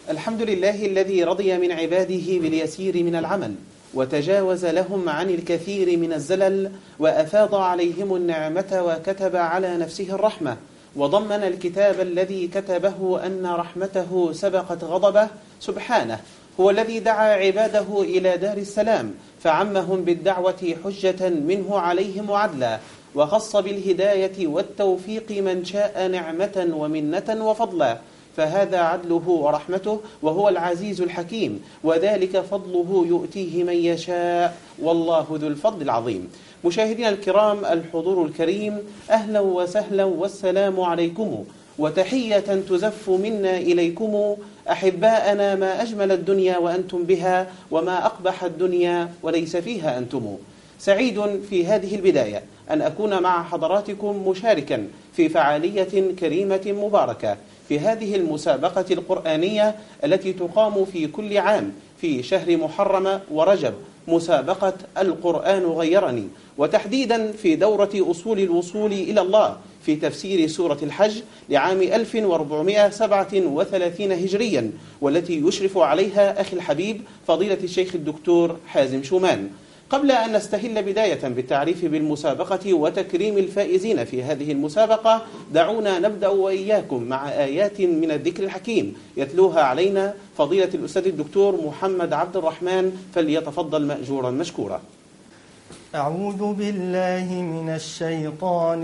الحمد لله الذي رضي من عباده باليسير من العمل وتجاوز لهم عن الكثير من الزلل وأفاض عليهم النعمة وكتب على نفسه الرحمة وضمن الكتاب الذي كتبه أن رحمته سبقت غضبه سبحانه هو الذي دعا عباده إلى دار السلام فعمهم بالدعوة حجة منه عليهم وعدلا وخص بالهداية والتوفيق من شاء نعمة ومنة وفضلا فهذا عدله ورحمته وهو العزيز الحكيم وذلك فضله يؤتيه من يشاء والله ذو الفضل العظيم مشاهدينا الكرام الحضور الكريم أهلا وسهلا والسلام عليكم وتحية تزف منا إليكم أحباءنا ما أجمل الدنيا وأنتم بها وما أقبح الدنيا وليس فيها أنتم سعيد في هذه البداية أن أكون مع حضراتكم مشاركا في فعالية كريمة مباركة في هذه المسابقة القرآنية التي تقام في كل عام في شهر محرم ورجب مسابقة القرآن غيرني وتحديدا في دورة أصول الوصول إلى الله في تفسير سورة الحج لعام 1437 هجريا والتي يشرف عليها أخي الحبيب فضيلة الشيخ الدكتور حازم شومان قبل أن نستهل بداية بالتعريف بالمسابقة وتكريم الفائزين في هذه المسابقة دعونا نبدأ وإياكم مع آيات من الذكر الحكيم يتلوها علينا فضيلة الأستاذ الدكتور محمد عبد الرحمن فليتفضل مأجورا مشكورا أعوذ بالله من الشيطان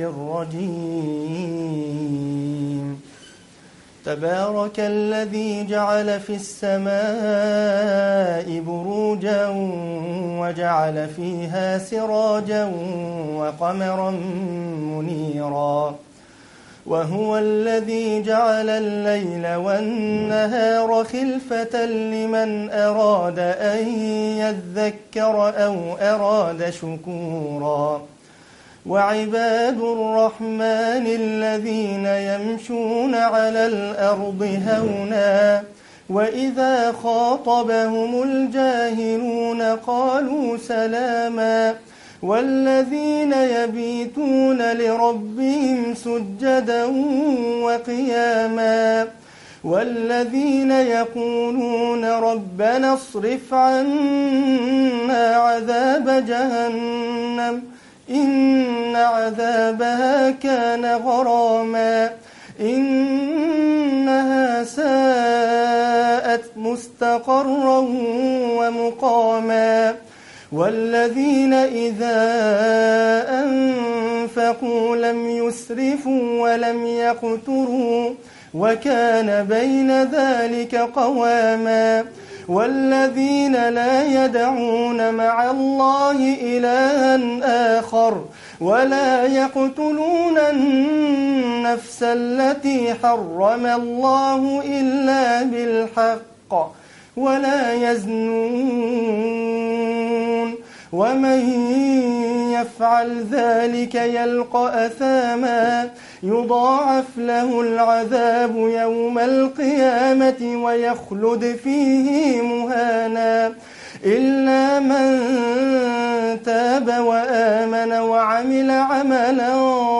الرجيم تبارك الذي جعل في السماء بروجا وجعل فيها سراجا وقمرا منيرا وهو الذي جعل الليل والنهار خلفة لمن أراد أن يذكر أو أراد شكورا وعباد الرحمن الذين يمشون على الأرض هونا وإذا خاطبهم الجاهلون قالوا سلاما والذين يبيتون لربهم سجدا وقياما والذين يقولون ربنا اصرف عنا عذاب جهنم إن عذابها كان غراما إنها ساءت مستقرا ومقاما والذين إذا أنفقوا لم يسرفوا ولم يقتروا وكان بين ذلك قواما والذين لا يدعون مع الله إلها آخر ولا يقتلون النفس التي حرم الله إلا بالحق ولا يزنون ومن يفعل ذلك يلقى أثاما يضاعف له العذاب يوم القيامة ويخلد فيه مهانا إلا من تاب وآمن وعمل عملا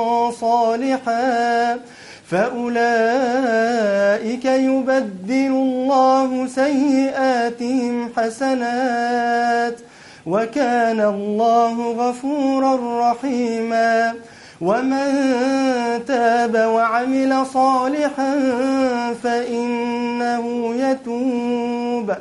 صالحا فأولئك يبدل الله سيئاتهم حسنات وكان الله غفورا رحيما ومن تاب وعمل صالحا فإنه يتوب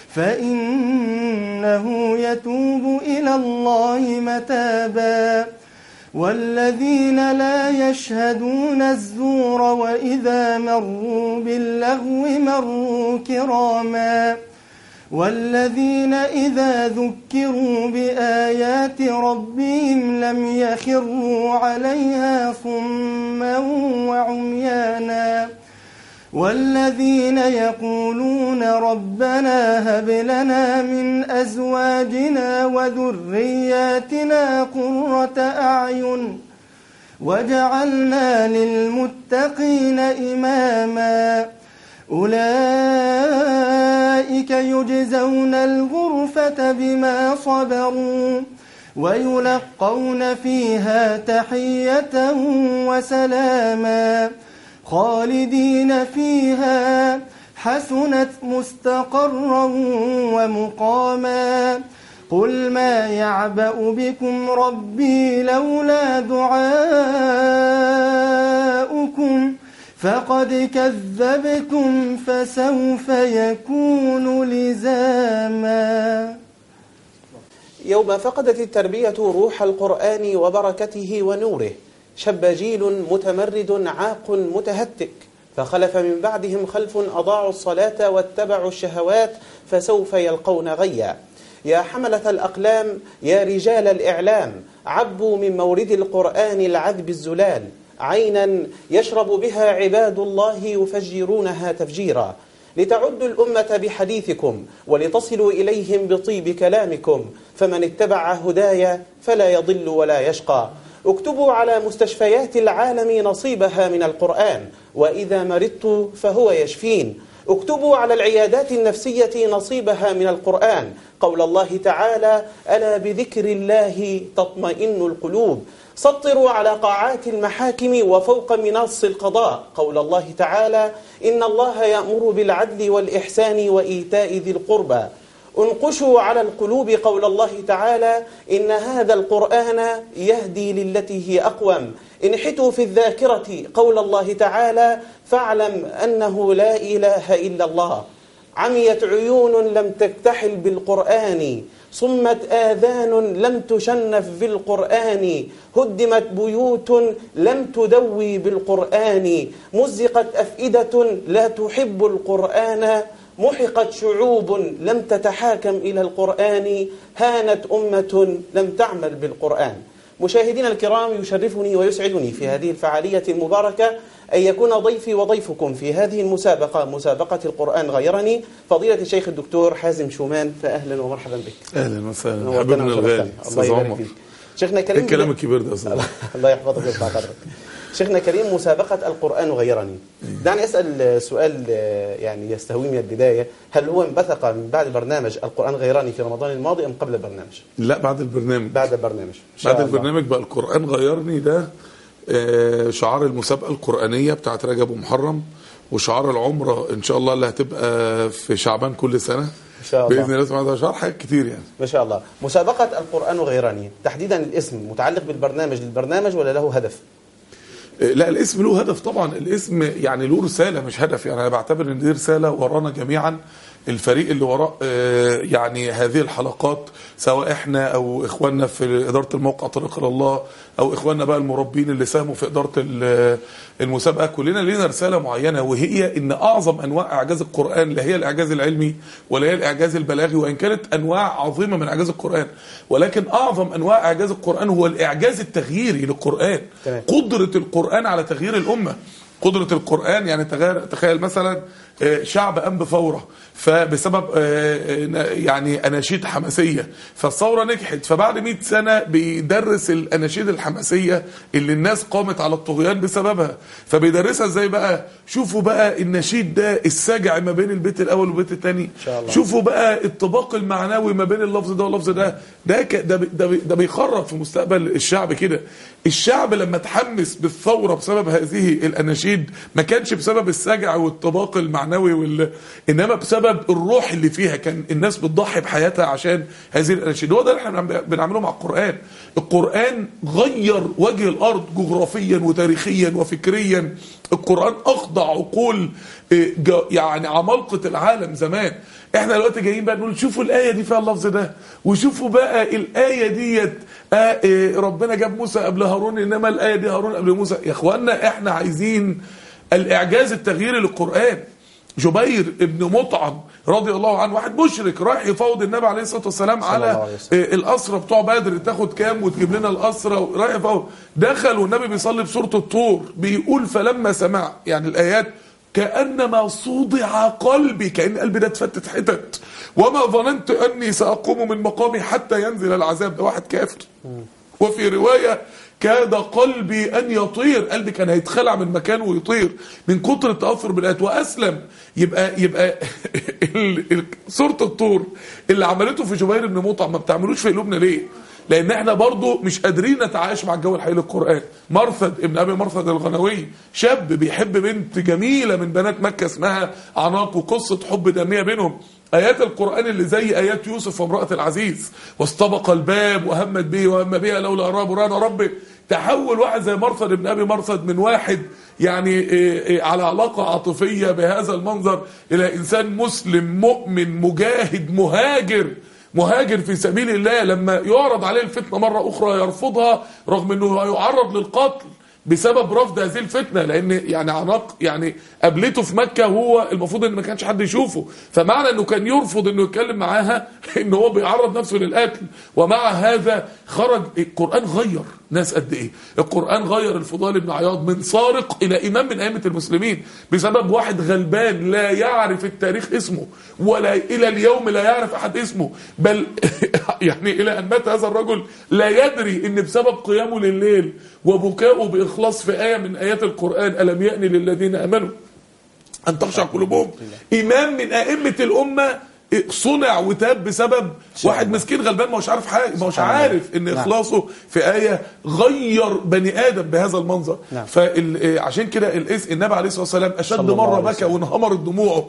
فإنه يتوب إلى الله متابا والذين لا يشهدون الزور وإذا مروا باللغو مروا كراما والذين إذا ذكروا بآيات ربهم لم يخروا عليها صما وعميانا والذين يقولون ربنا هب لنا من أزواجنا وذرياتنا قرة أعين وجعلنا للمتقين إماما أولئك يجزون الغرفة بما صبروا ويلقون فيها تحية وسلاما خالدين فيها حسنت مستقرا ومقاما قل ما يعبأ بكم ربي لولا دعاؤكم فقد كذبتم فسوف يكون لزاما يوم فقدت التربية روح القرآن وبركته ونوره شب جيل متمرد عاق متهتك فخلف من بعدهم خلف أضاعوا الصلاة واتبعوا الشهوات فسوف يلقون غيا يا حملة الأقلام يا رجال الإعلام عبوا من مورد القرآن العذب الزلال عينا يشرب بها عباد الله يفجرونها تفجيرا لتعدوا الأمة بحديثكم ولتصلوا إليهم بطيب كلامكم فمن اتبع هدايا فلا يضل ولا يشقى اكتبوا على مستشفيات العالم نصيبها من القرآن وإذا مرضت فهو يشفين اكتبوا على العيادات النفسية نصيبها من القرآن قول الله تعالى ألا بذكر الله تطمئن القلوب سطروا على قاعات المحاكم وفوق منص القضاء قول الله تعالى إن الله يأمر بالعدل والإحسان وإيتاء ذي القربى انقشوا على القلوب قول الله تعالى إن هذا القرآن يهدي للتي هي أقوم انحتوا في الذاكرة قول الله تعالى فاعلم أنه لا إله إلا الله عميت عيون لم تكتحل بالقرآن صمت آذان لم تشنف بالقرآن هدمت بيوت لم تدوي بالقرآن مزقت أفئدة لا تحب القرآن محقت شعوب لم تتحاكم إلى القرآن هانت أمة لم تعمل بالقرآن مشاهدينا الكرام يشرفني ويسعدني في هذه الفعالية المباركة أن يكون ضيفي وضيفكم في هذه المسابقة مسابقة القرآن غيرني فضيلة الشيخ الدكتور حازم شومان فأهلا ومرحبا بك اهلا وسهلا نورتنا حبيبنا الغالي وشرفتنا. الله استاذ يبارك عمر فيك شيخنا ايه كريم الكلام الكبير ده يا استاذ الله يحفظك ويرفع قدرك شيخنا كريم مسابقة القرآن غيرني دعني أسأل سؤال آه، يعني يستهوي من البداية هل هو انبثق من بعد برنامج القرآن غيراني في رمضان الماضي أم قبل البرنامج لا بعد البرنامج بعد البرنامج إن شاء بعد الله. البرنامج بقى القرآن غيرني ده آه، شعار المسابقة القرآنية بتاعت رجب ومحرم وشعار العمرة إن شاء الله اللي هتبقى في شعبان كل سنة إن شاء الله. بإذن الله سبحانه وتعالى شعار حاجات كتير يعني ما شاء الله مسابقة القرآن غيراني تحديدا الاسم متعلق بالبرنامج للبرنامج ولا له هدف آه، لا الاسم له هدف طبعا الاسم يعني له رسالة مش هدف يعني أنا بعتبر إن دي رسالة ورانا جميعا الفريق اللي وراء آه، يعني هذه الحلقات سواء احنا او اخواننا في اداره الموقع طريق الى الله او اخواننا بقى المربين اللي ساهموا في اداره ال- المسابقه كلنا لينا رساله معينه وهي ان اعظم انواع اعجاز القران لا هي الاعجاز العلمي ولا هي الاعجاز البلاغي وان كانت انواع عظيمه من اعجاز القران ولكن اعظم انواع اعجاز القران هو الاعجاز التغييري للقران تمام. قدره القران على تغيير الامه قدرة القرآن يعني تغير تخيل مثلا آه، شعب قام بثورة فبسبب آه، آه، يعني أناشيد حماسية فالثورة نجحت فبعد 100 سنة بيدرس الأناشيد الحماسية اللي الناس قامت على الطغيان بسببها فبيدرسها ازاي بقى شوفوا بقى النشيد ده السجع ما بين البيت الأول والبيت الثاني شاء الله. شوفوا بقى الطباق المعنوي ما بين اللفظ ده واللفظ ده ده ك- ده بي- ده, بي- ده بيخرب في مستقبل الشعب كده الشعب لما تحمس بالثوره بسبب هذه الاناشيد ما كانش بسبب السجع والطباق المعنوي وال... انما بسبب الروح اللي فيها كان الناس بتضحي بحياتها عشان هذه الاناشيد هو ده اللي احنا بنعم- بنعمله مع القران القران غير وجه الارض جغرافيا وتاريخيا وفكريا القران اخضع عقول إيه، جا- يعني عمالقه العالم زمان احنا دلوقتي جايين بقى نقول شوفوا الايه دي فيها اللفظ ده وشوفوا بقى الايه ديت آه إيه ربنا جاب موسى قبل هارون انما الايه دي هارون قبل موسى يا اخوانا احنا عايزين الاعجاز التغييري للقران جبير ابن مطعم رضي الله عنه واحد مشرك رايح يفاوض النبي عليه الصلاه والسلام الله عليه على وسلم. إيه، الاسرى بتوع بدر تاخد كام وتجيب لنا الاسرى رايح يفاوض دخل والنبي بيصلي بسوره الطور بيقول فلما سمع يعني الايات كانما صودع قلبي كان قلبي ده اتفتت حتت وما ظننت اني ساقوم من مقامي حتى ينزل العذاب ده واحد كافر وفي روايه كاد قلبي ان يطير قلبي كان هيتخلع من مكانه ويطير من كتر التاثر بالايات واسلم يبقى يبقى ال- ال- سوره الطور اللي عملته في جبير بن مطعم ما بتعملوش في قلوبنا ليه لان احنا برضو مش قادرين نتعايش مع الجو الحقيقي للقران مرثد ابن ابي مرثد الغنوي شاب بيحب بنت جميله من بنات مكه اسمها عناق وقصه حب داميه بينهم ايات القران اللي زي ايات يوسف وامراه العزيز واستبق الباب وهمت به وهم بها لولا اراه برهان ربه تحول واحد زي مرثد ابن ابي مرثد من واحد يعني إيه إيه على علاقه عاطفيه بهذا المنظر الى انسان مسلم مؤمن مجاهد مهاجر مهاجر في سبيل الله لما يعرض عليه الفتنه مره اخرى يرفضها رغم انه يعرض للقتل بسبب رفض هذه الفتنه لان يعني عناق يعني قابلته في مكه وهو المفروض ان ما كانش حد يشوفه فمعنى انه كان يرفض انه يتكلم معاها ان هو بيعرض نفسه للقتل ومع هذا خرج القران غير ناس قد ايه القران غير الفضيل بن عياض من سارق الى امام من ائمه المسلمين بسبب واحد غلبان لا يعرف التاريخ اسمه ولا الى اليوم لا يعرف احد اسمه بل يعني الى ان مات هذا الرجل لا يدري ان بسبب قيامه لليل وبكائه باخلاص في ايه من ايات القران الم يأن للذين امنوا ان تخشع قلوبهم امام من ائمه الامه صنع وتاب بسبب واحد مسكين غلبان ما هوش عارف حاجه ما هوش عارف ان نعم. اخلاصه في ايه غير بني ادم بهذا المنظر نعم. فعشان كده الإس- النبي عليه الصلاه والسلام اشد صلى الله مره عليه بكى وسلم. وانهمرت دموعه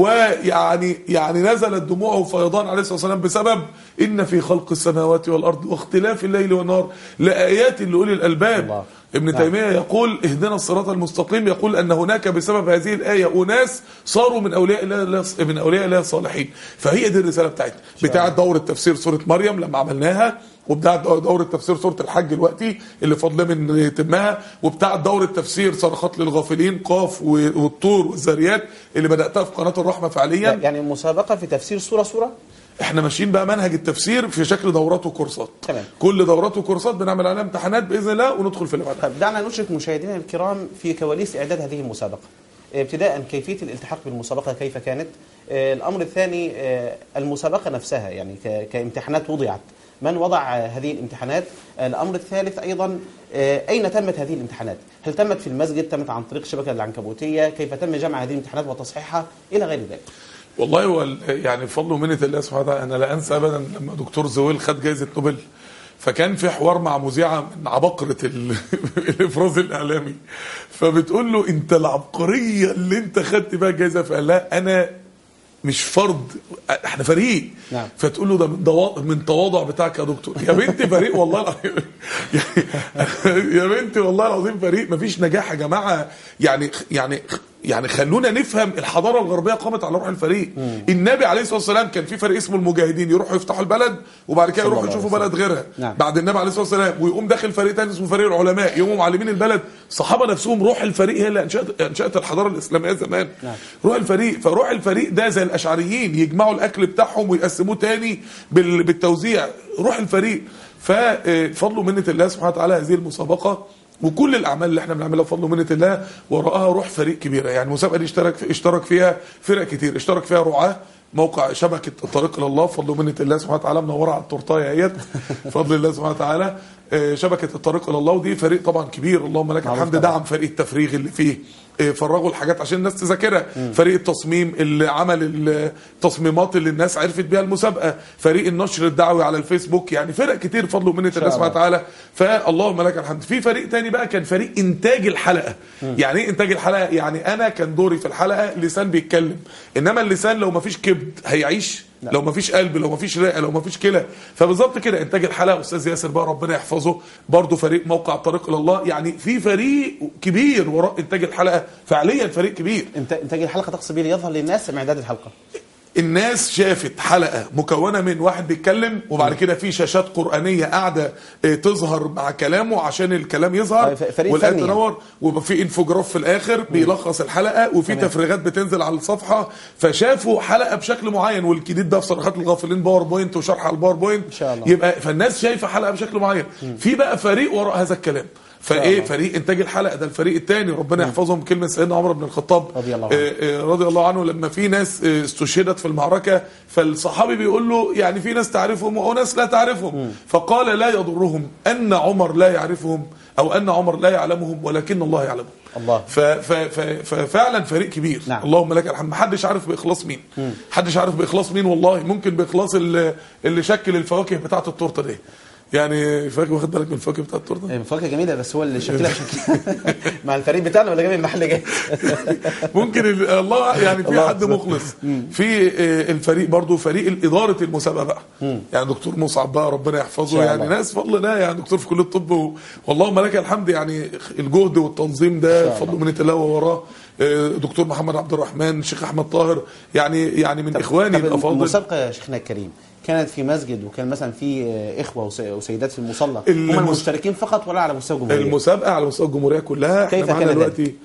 ويعني يعني نزلت دموعه فيضان عليه الصلاه والسلام بسبب ان في خلق السماوات والارض واختلاف الليل والنهار لايات لاولي الالباب الله. ابن نعم. تيميه يقول اهدنا الصراط المستقيم يقول ان هناك بسبب هذه الايه اناس صاروا من اولياء الله من اولياء الله الصالحين فهي دي الرساله بتاعتنا بتاعه دوره تفسير سوره مريم لما عملناها وبتاعه دوره تفسير سوره الحج دلوقتي اللي فاضل من يتمها وبتاعه دوره تفسير صرخات للغافلين قاف و- والطور والذاريات اللي بداتها في قناه الرحمه فعليا يعني مسابقه في تفسير سوره سوره احنا ماشيين بقى منهج التفسير في شكل دورات وكورسات تمام. كل دورات وكورسات بنعمل عليها امتحانات باذن الله وندخل في اللي بعدها طيب دعنا نشرك مشاهدينا الكرام في كواليس اعداد هذه المسابقه. ابتداء كيفيه الالتحاق بالمسابقه كيف كانت؟ آه، الامر الثاني آه، المسابقه نفسها يعني ك- كامتحانات وضعت. من وضع آه، هذه الامتحانات؟ آه، الامر الثالث ايضا آه، اين تمت هذه الامتحانات؟ هل تمت في المسجد؟ تمت عن طريق الشبكه العنكبوتيه؟ كيف تم جمع هذه الامتحانات وتصحيحها؟ الى غير ذلك. والله هو ال- يعني بفضل ومنة الله سبحانه وتعالى انا لا انسى ابدا لما دكتور زويل خد جائزه نوبل فكان في حوار مع مذيعه من عباقره ال- الافراز الاعلامي فبتقول له انت العبقريه اللي انت خدت بيها الجائزه فقال لها انا مش فرد احنا فريق نعم. فتقول له ده من ضوا... من تواضع بتاعك يا دكتور يا بنتي فريق والله العظيم يعني يا بنتي والله العظيم فريق مفيش نجاح يا جماعه يعني يعني يعني خلونا نفهم الحضاره الغربيه قامت على روح الفريق النبي عليه الصلاه والسلام كان في فريق اسمه المجاهدين يروحوا يفتحوا البلد وبعد كده صلى يروحوا الله يشوفوا عليه بلد غيرها نعم. بعد النبي عليه الصلاه والسلام ويقوم داخل فريق تاني اسمه فريق العلماء يقوموا معلمين البلد الصحابه نفسهم روح الفريق هي اللي انشات انشات الحضاره الاسلاميه زمان نعم. روح الفريق فروح الفريق ده زي الاشعريين يجمعوا الاكل بتاعهم ويقسموه تاني بال- بالتوزيع روح الفريق ففضل ومنه الله سبحانه وتعالى هذه المسابقه وكل الاعمال اللي احنا بنعملها بفضل ومنه الله وراءها روح فريق كبيره يعني المسابقه دي اشترك اشترك فيها فرق كتير اشترك فيها رعاه موقع شبكه الطريق الى الله بفضل ومنه الله سبحانه وتعالى منوره على التورتايه اهيت بفضل الله سبحانه وتعالى آه، شبكه الطريق الى الله ودي فريق طبعا كبير اللهم لك معروف الحمد طبعاً. دعم فريق التفريغ اللي فيه آه، فرغوا الحاجات عشان الناس تذاكرها فريق التصميم اللي عمل التصميمات اللي الناس عرفت بيها المسابقه فريق النشر الدعوي على الفيسبوك يعني فرق كتير فضل ومنه الله سبحانه الله. وتعالى فاللهم لك الحمد في فريق تاني بقى كان فريق انتاج الحلقه يعني ايه انتاج الحلقه يعني انا كان دوري في الحلقه لسان بيتكلم انما اللسان لو ما فيش كبد هيعيش لو ما فيش قلب لو ما فيش رئه لو ما فيش كلى فبالظبط كده انتاج الحلقه استاذ ياسر بقى ربنا يحفظه برضه فريق موقع الطريق الى الله يعني في فريق كبير وراء انتاج الحلقه فعليا فريق كبير انت انتاج الحلقه تقصد به ليظهر للناس من اعداد الحلقه. الناس شافت حلقه مكونه من واحد بيتكلم وبعد كده في شاشات قرانيه قاعده آه، تظهر مع كلامه عشان الكلام يظهر آه، ف- فريق والآية فني يعني. تنور ويبقى في انفوجراف في الاخر بيلخص الحلقه وفي تمام. تفريغات بتنزل على الصفحه فشافوا حلقه بشكل معين والجديد ده في صرخات الغافلين باوربوينت وشرح على الباوربوينت إن شاء الله. يبقى فالناس شايفه حلقه بشكل معين في بقى فريق وراء هذا الكلام فايه الله. فريق انتاج الحلقه ده الفريق الثاني ربنا يحفظهم كلمه سيدنا عمر بن الخطاب رضي الله عنه. آه، آه، رضي الله عنه لما في ناس آه، استشهدت في المعركة فالصحابي بيقول له يعني في ناس تعرفهم وناس لا تعرفهم فقال لا يضرهم أن عمر لا يعرفهم أو أن عمر لا يعلمهم ولكن الله يعلمهم الله. ف- ف- ف- ففعلا فريق كبير نعم. اللهم لك الحمد محدش عارف باخلاص مين محدش عارف باخلاص مين والله ممكن باخلاص اللي, اللي شكل الفواكه بتاعه التورته دي يعني فاكر واخد بالك من الفاكهه بتاع التورته مفاجاه جميله بس هو اللي شكلها بشكل مع الفريق بتاعنا ولا جاي من محل جاي ممكن ال- الله يعني في الله حد أكبر. مخلص في آه، الفريق برضو فريق اداره المسابقه بقى يعني دكتور مصعب بقى ربنا يحفظه شاء يعني الله. ناس فضل الله يعني دكتور في كليه الطب و- واللهم لك الحمد يعني الجهد والتنظيم ده شاء فضل من الله ووراه آه، دكتور محمد عبد الرحمن الشيخ احمد طاهر يعني يعني من اخواني طب الافاضل المسابقه يا شيخنا الكريم كانت في مسجد وكان مثلا في آه، اخوه وس- وسيدات في المصلى هم المس- المشتركين فقط ولا على مستوى الجمهوريه؟ المسابقه على مستوى الجمهوريه كلها كيف احنا معانا كان دلوقتي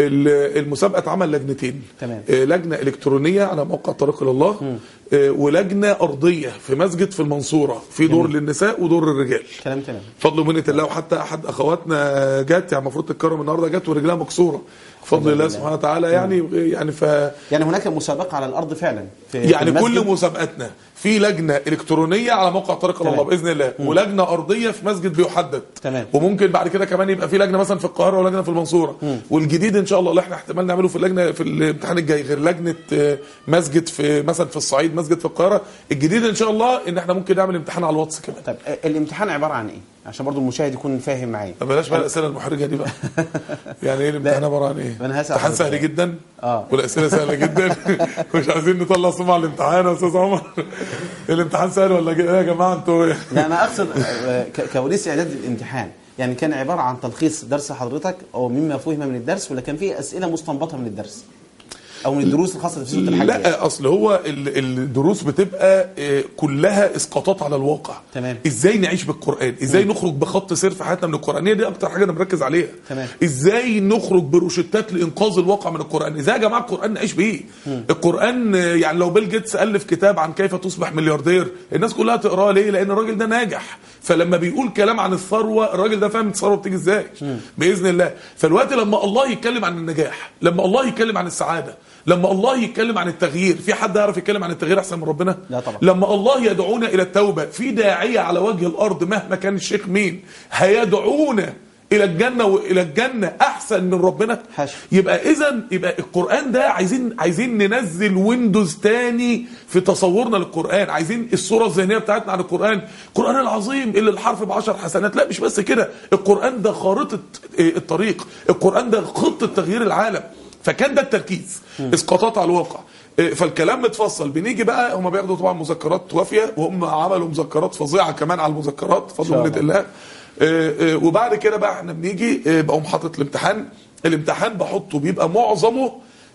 ال- المسابقه اتعمل لجنتين تمام. آه، لجنه الكترونيه على موقع طريق الى الله آه، ولجنه ارضيه في مسجد في المنصوره في دور للنساء ودور الرجال كلام تمام فضل ومنة الله وحتى احد اخواتنا جت يعني المفروض تتكرم النهارده جت ورجلها مكسوره بفضل الله سبحانه وتعالى يعني يعني ف يعني هناك مسابقه على الارض فعلا في يعني في المسجد؟ كل مسابقاتنا في لجنه الكترونيه على موقع طريق تمام. الله باذن الله ولجنه ارضيه في مسجد بيحدد تمام. وممكن بعد كده كمان يبقى في لجنه مثلا في القاهره ولجنه في المنصوره والجديد ان شاء الله اللي احنا احتمال نعمله في اللجنه في الامتحان الجاي غير لجنه آه، مسجد في مثلا في الصعيد مسجد في القاهره الجديد ان شاء الله ان احنا ممكن نعمل امتحان على الواتس كمان طيب آه، الامتحان عباره عن ايه؟ عشان برضو المشاهد يكون فاهم معايا طب بلاش بقى الاسئله المحرجه دي بقى يعني ايه الامتحان عباره عن ايه؟ أنا هسأل امتحان حضرتك. سهل جدا آه. والاسئله سهله جدا مش عايزين نطلع سمعه على الامتحان يا استاذ عمر الامتحان سهل ولا كده إيه يا جماعه انتوا إيه؟ لا انا اقصد آه، ك- كواليس اعداد الامتحان يعني كان عباره عن تلخيص درس حضرتك او مما فهم من الدرس ولا كان في اسئله مستنبطه من الدرس او من الدروس الخاصه في سوره الحج يعني. لا اصل هو ال- الدروس بتبقى آه، كلها اسقاطات على الواقع تمام. ازاي نعيش بالقران ازاي نخرج بخط سير في حياتنا من القران هي دي اكتر حاجه انا مركز عليها تمام. ازاي نخرج بروشتات لانقاذ الواقع من القران ازاي يا جماعه القران نعيش بيه القران آه، يعني لو بيل جيتس الف كتاب عن كيف تصبح ملياردير الناس كلها تقراه ليه لان الراجل ده ناجح فلما بيقول كلام عن الثروه الراجل ده فاهم الثروه بتيجي ازاي باذن الله فالوقت لما الله يتكلم عن النجاح لما الله يتكلم عن السعاده لما الله يتكلم عن التغيير في حد يعرف يتكلم عن التغيير احسن من ربنا لا طبعا. لما الله يدعونا الى التوبه في داعيه على وجه الارض مهما كان الشيخ مين هيدعونا الى الجنه والى الجنه احسن من ربنا حاشا. يبقى اذا يبقى القران ده عايزين عايزين ننزل ويندوز تاني في تصورنا للقران عايزين الصوره الذهنيه بتاعتنا عن القران القران العظيم اللي الحرف بعشر حسنات لا مش بس كده القران ده خارطه آه، الطريق القران ده خطه تغيير العالم فكان ده التركيز اسقاطات على الواقع آه، فالكلام متفصل بنيجي بقى هم بياخدوا طبعا مذكرات وافيه وهم عملوا مذكرات فظيعه كمان على المذكرات شاء فضل من الله. الله آه، آه، وبعد كده بقى احنا بنيجي آه، بقوم حاطط الامتحان الامتحان بحطه بيبقى معظمه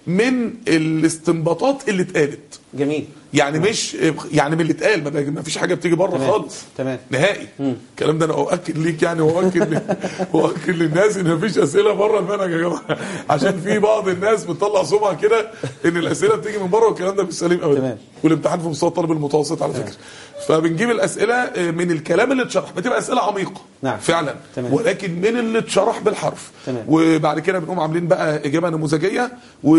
من الاستنباطات اللي اتقالت جميل يعني مش يعني من اللي اتقال ما بقى- ما فيش حاجه بتيجي بره تمام. خالص تمام. نهائي الكلام ده انا اؤكد ليك يعني واؤكد ل- واؤكد للناس ان مفيش اسئله بره المنهج يا جماعه عشان في بعض الناس بتطلع سمعه كده ان الاسئله بتيجي من بره والكلام ده مش سليم ابدا تمام. والامتحان في مستوى الطالب المتوسط على فكره فبنجيب الاسئله آه، من الكلام اللي اتشرح بتبقى اسئله عميقه نعم. فعلا تمام. ولكن من اللي اتشرح بالحرف تمام. وبعد كده بنقوم عاملين بقى اجابه نموذجيه و-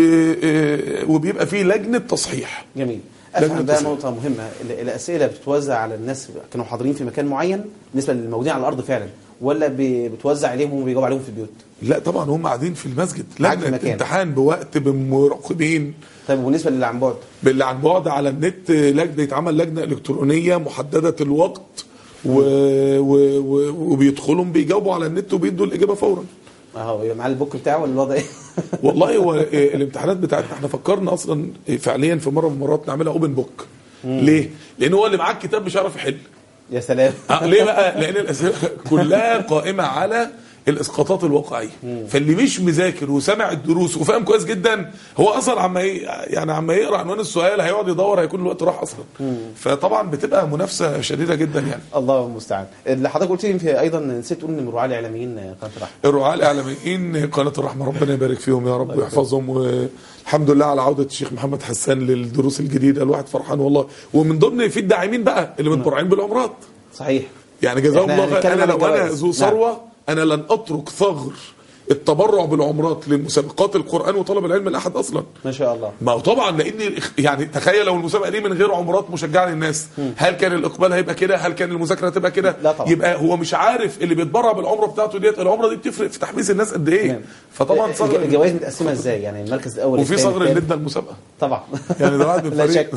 آه، وبيبقى فيه لجنه تصحيح جميل لجنة افهم بقى تصحيح. نقطه مهمه ال- الاسئله بتتوزع على الناس كانوا حاضرين في مكان معين بالنسبه للموجودين على الارض فعلا ولا ب- بتوزع عليهم وهم بيجاوبوا عليهم في البيوت لا طبعا هم قاعدين في المسجد قاعد في لجنه مكان. امتحان بوقت بمراقبين طيب وبالنسبه للي عن بعد باللي عن بعد على النت لجنه يتعمل لجنه الكترونيه محدده الوقت و... و... و... وبيدخلوا بيجاوبوا على النت وبيدوا الاجابه فورا اهو يبقى معاه البوك بتاعه ولا الوضع ايه والله هو إيه، الامتحانات بتاعتنا احنا فكرنا اصلا إيه، فعليا في مره من المرات نعملها اوبن بوك ليه؟ لان هو اللي معاه الكتاب مش هيعرف يحل يا سلام آه، ليه بقى؟ لان الاسئله كلها قائمه على الاسقاطات الواقعيه فاللي مش مذاكر وسامع الدروس وفاهم كويس جدا هو اصلا عما ي- يعني عما يقرا عنوان السؤال هيقعد يدور هيكون الوقت راح اصلا فطبعا بتبقى منافسه شديده جدا يعني الله المستعان اللي حضرتك قلت لي في ايضا نسيت تقول ان من رعاة الاعلاميين قناه الرحمه الرعاة الاعلاميين قناه الرحمه ربنا يبارك فيهم يا رب ويحفظهم والحمد لله على عوده الشيخ محمد حسان للدروس الجديده الواحد فرحان والله ومن ضمن في الداعمين بقى اللي متبرعين بالعمرات صحيح يعني جزاهم إحنا الله خير هنتكلم انا عن لو انا الجوائز. ذو نعم. ثروه انا لن اترك ثغر التبرع بالعمرات لمسابقات القران وطلب العلم لاحد اصلا ما شاء الله ما هو طبعا لان يعني تخيل لو المسابقه دي من غير عمرات مشجعه للناس هل كان الاقبال هيبقى كده هل كان المذاكره هتبقى كده لا طبعا. يبقى هو مش عارف اللي بيتبرع بالعمره بتاعته ديت العمره دي بتفرق في تحميس الناس قد ايه تمام. فطبعا الج- صغر الجوائز متقسمه ازاي يعني المركز الاول وفي الثاني، صغر الثالث؟ اللي ادى المسابقه طبعا يعني ده واحد من لا الفريق. شك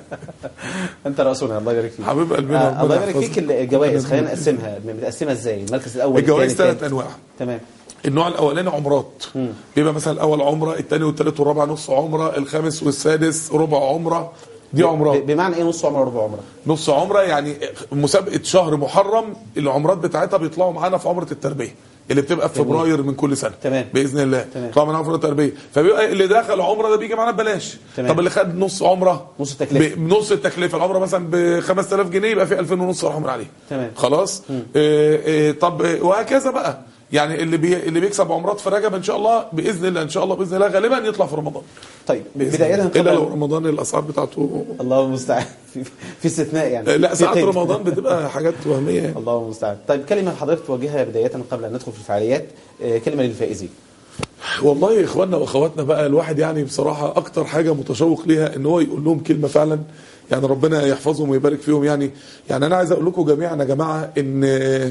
انت راسنا الله يبارك فيك حبيب قلبنا آه ربنا الله يبارك يحفظك. فيك الجوائز خلينا نقسمها متقسمه ازاي المركز الاول الجوائز الثاني، ثلاث الثالث. انواع تمام النوع الاولاني عمرات بيبقى مثلا الاول عمره الثاني والثالث والرابع نص عمره الخامس والسادس ربع عمره دي عمرات ب- بمعنى ايه نص عمره وربع عمره نص عمره يعني مسابقه شهر محرم العمرات بتاعتها بيطلعوا معانا في عمره التربيه اللي بتبقى في جميل. فبراير من كل سنه تمام. باذن الله تمام. يطلعوا معانا في عمره التربيه فبيبقى اللي دخل عمره ده بيجي معانا ببلاش تمام. طب اللي خد نص عمره نص التكلفة. بنص التكلفه العمره مثلا ب 5000 جنيه يبقى في 2000 ونص راحوا من عليه تمام. خلاص آه آه طب آه، وهكذا بقى يعني اللي بي اللي بيكسب عمرات في رجب ان شاء الله باذن الله ان شاء الله باذن الله غالبا يطلع في رمضان طيب بإذن بدايه الله. الا لو قبل رمضان الاسعار بتاعته الله المستعان في, في استثناء يعني لا في ساعات قيد. رمضان بتبقى حاجات وهميه يعني. الله المستعان طيب كلمه حضرتك توجهها بدايه قبل ان ندخل في الفعاليات آه، كلمه للفائزين والله يا اخواننا واخواتنا بقى الواحد يعني بصراحه اكتر حاجه متشوق ليها ان هو يقول لهم كلمه فعلا يعني ربنا يحفظهم ويبارك فيهم يعني يعني انا عايز اقول لكم جميعا يا جماعه ان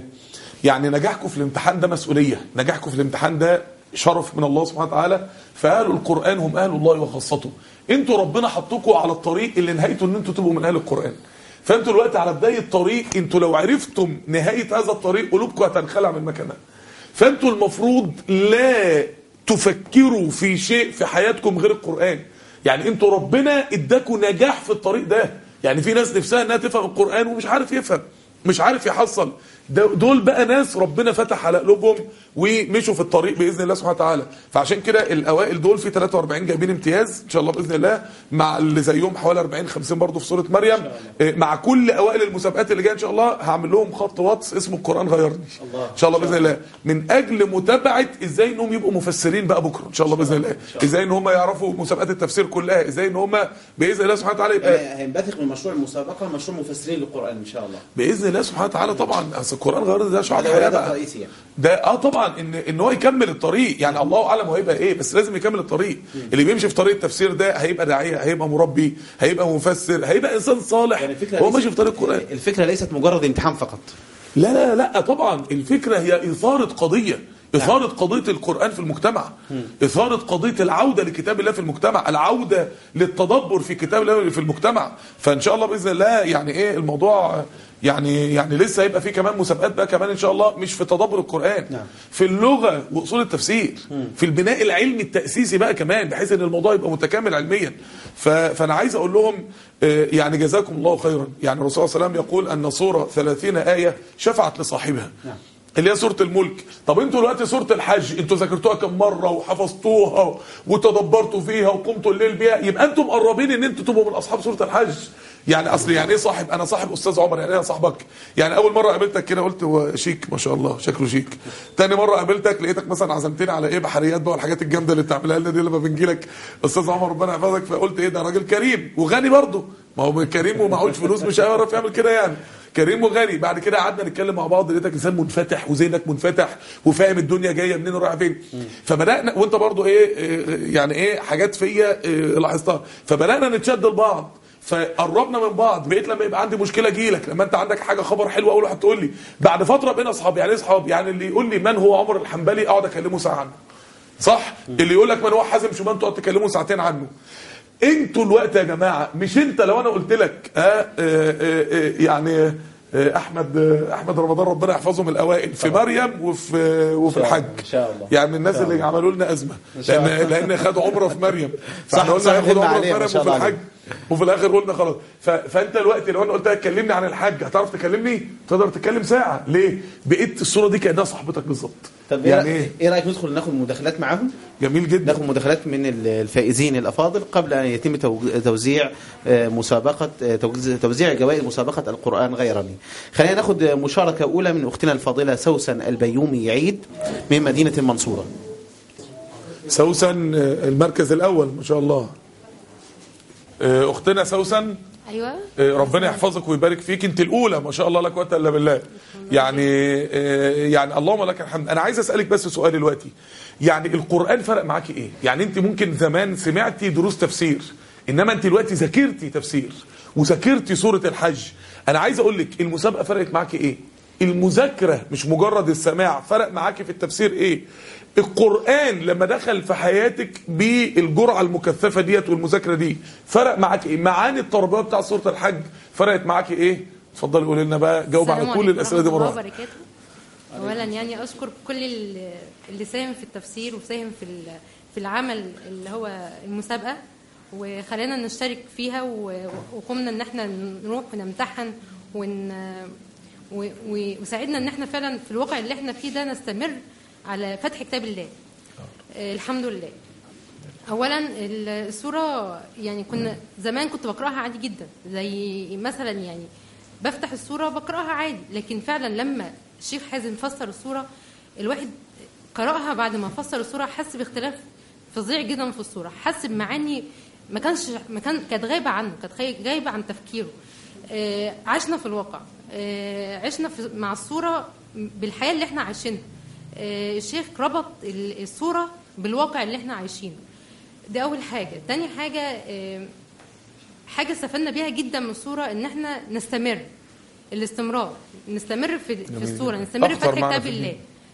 يعني نجاحكم في الامتحان ده مسؤوليه نجاحكم في الامتحان ده شرف من الله سبحانه وتعالى فاهل القران هم اهل الله وخاصته انتوا ربنا حطكم على الطريق اللي نهايته ان انتوا تبقوا من اهل القران فانتوا دلوقتي على بدايه طريق انتوا لو عرفتم نهايه هذا الطريق قلوبكم هتنخلع من مكانها فانتوا المفروض لا تفكروا في شيء في حياتكم غير القرآن يعني انتوا ربنا اداكوا نجاح في الطريق ده يعني في ناس نفسها انها تفهم القرآن ومش عارف يفهم مش عارف يحصل ده- دول بقى ناس ربنا فتح على قلوبهم ومشوا في الطريق باذن الله سبحانه وتعالى فعشان كده الاوائل دول في 43 جايبين امتياز ان شاء الله باذن الله مع اللي زيهم حوالي 40 50 برضه في سوره مريم آه، مع كل اوائل المسابقات اللي جايه ان شاء الله هعمل لهم خط واتس اسمه القران غيرني ان شاء الله باذن الله من اجل متابعه ازاي انهم يبقوا مفسرين بقى بكره ان شاء الله باذن الله ازاي ان هم يعرفوا مسابقات التفسير كلها ازاي ان هم باذن الله سبحانه وتعالى يبقى هينبثق من مشروع المسابقه مشروع مفسرين للقران ان شاء الله باذن الله سبحانه وتعالى طبعا اصل القران غير ده شعار هذا هو حياه الهدف بقى الرئيسي يعني ده اه طبعا ان ان هو يكمل الطريق يعني الله اعلم هو هيبقى ايه بس لازم يكمل الطريق اللي بيمشي في طريق التفسير ده هيبقى داعيه هيبقى مربي هيبقى مفسر هيبقى انسان صالح يعني الفكره هو ليست- ماشي في طريق القران الفكره ليست مجرد امتحان فقط لا لا لا طبعا الفكره هي اثاره قضيه إثارة قضية القرآن في المجتمع إثارة قضية العودة لكتاب الله في المجتمع العودة للتدبر في كتاب الله في المجتمع فإن شاء الله بإذن الله يعني إيه الموضوع يعني يعني لسه هيبقى في كمان مسابقات بقى كمان إن شاء الله مش في تدبر القرآن نعم. في اللغة وأصول التفسير في البناء العلمي التأسيسي بقى كمان بحيث إن الموضوع يبقى متكامل علميا ف- فأنا عايز أقول لهم آه، يعني جزاكم الله خيرا يعني الرسول صلى الله عليه وسلم يقول أن سورة 30 آية شفعت لصاحبها اللي هي سورة الملك طب انتوا دلوقتي سورة الحج انتوا ذاكرتوها كم مرة وحفظتوها وتدبرتوا فيها وقمتوا الليل بيها يبقى انتم مقربين ان انتوا تبقوا من اصحاب سورة الحج يعني اصل يعني ايه صاحب انا صاحب استاذ عمر يعني ايه صاحبك يعني اول مرة قابلتك كده قلت هو شيك ما شاء الله شكله شيك تاني مرة قابلتك لقيتك مثلا عزمتني على ايه بحريات بقى والحاجات الجامدة اللي بتعملها لنا دي لما بنجي لك استاذ عمر ربنا يحفظك فقلت ايه ده راجل كريم وغني برضه ما هو كريم ومعهوش فلوس مش هيعرف يعمل كده يعني كريم وغني بعد كده قعدنا نتكلم مع بعض لقيتك انسان منفتح وذهنك منفتح وفاهم الدنيا جايه منين ورايحه فين فبدانا وانت برضو ايه إيه، يعني ايه حاجات فيا إيه، لاحظتها فبدانا نتشد لبعض فقربنا من بعض بقيت لما يبقى عندي مشكله اجي لك لما انت عندك حاجه خبر حلو اول واحد تقول لي بعد فتره بقينا اصحاب يعني ايه اصحاب يعني اللي يقول لي من هو عمر الحنبلي اقعد اكلمه ساعه عنه صح اللي يقول لك من هو حازم شومان تقعد تكلمه ساعتين عنه انتوا الوقت يا جماعه مش انت لو انا قلت لك آه آه آه آه يعني آه احمد آه احمد رمضان ربنا يحفظهم الاوائل في مريم وفي وفي شاء الله، الحج إن شاء الله. يعني من الناس إن شاء اللي عملوا لنا ازمه شاء لان لان خدوا عمره في مريم صح، فاحنا صح، قلنا هياخد همة عمره في عليه، ما مريم شاء وفي الله الحج عليه. وفي الاخر قلنا خلاص ف... فانت دلوقتي لو انا قلت لك كلمني عن الحج هتعرف تكلمني تقدر تتكلم ساعه ليه بقيت الصوره دي كانها صاحبتك بالظبط طب ايه يعني رأيك- ايه ايه رايك ندخل ناخد مداخلات معاهم جميل جدا ناخد مداخلات من الفائزين الافاضل قبل ان يتم تو- توزيع آه، مسابقه آه، توز- توزيع جوائز مسابقه القران غيرني خلينا ناخد مشاركه اولى من اختنا الفاضله سوسن البيومي عيد من مدينه المنصوره سوسن آه، المركز الاول ما شاء الله آه، اختنا سوسن ايوه آه، ربنا يحفظك ويبارك فيك انت الاولى ما شاء الله لا قوه الا بالله يعني آه، يعني اللهم لك الحمد انا عايز اسالك بس سؤال دلوقتي يعني القران فرق معاكي ايه يعني انت ممكن زمان سمعتي دروس تفسير انما انت دلوقتي ذاكرتي تفسير وذاكرتي سوره الحج انا عايز اقول لك المسابقه فرقت معاكي ايه المذاكره مش مجرد السماع فرق معاكي في التفسير ايه القرآن لما دخل في حياتك بالجرعة المكثفة ديت والمذاكرة دي فرق معاك ايه معاني التربية بتاع سورة الحج فرقت معاك ايه اتفضلي قولي لنا بقى جاوب على السلام كل عليكم الأسئلة دي ورحمة مرة الله واحدة. وبركاته اولا يعني اشكر كل ال- اللي ساهم في التفسير وساهم في ال- في العمل اللي هو المسابقه وخلينا نشترك فيها و- وقمنا ان احنا نروح ونمتحن ون و- و- وساعدنا ان احنا فعلا في الواقع اللي احنا فيه ده نستمر على فتح كتاب الله آه، الحمد لله اولا ال- السوره يعني كنا زمان كنت بقراها عادي جدا زي مثلا يعني بفتح السوره بقراها عادي لكن فعلا لما الشيخ حازم فسر السوره الواحد قراها بعد ما فسر السوره حس باختلاف فظيع جدا في السوره حس بمعاني ما كانش ما كان كانت غايبه عنه كانت غاي- غايبه عن تفكيره آه، عشنا في الواقع آه، عشنا في مع الصوره بالحياه اللي احنا عايشينها آه، الشيخ ربط ال- الصوره بالواقع اللي احنا عايشينه دي اول حاجه تاني حاجه آه، حاجه استفدنا بيها جدا من الصوره ان احنا نستمر الاستمرار نستمر في في الصوره نستمر في أكتر فتح معنى كتاب في الله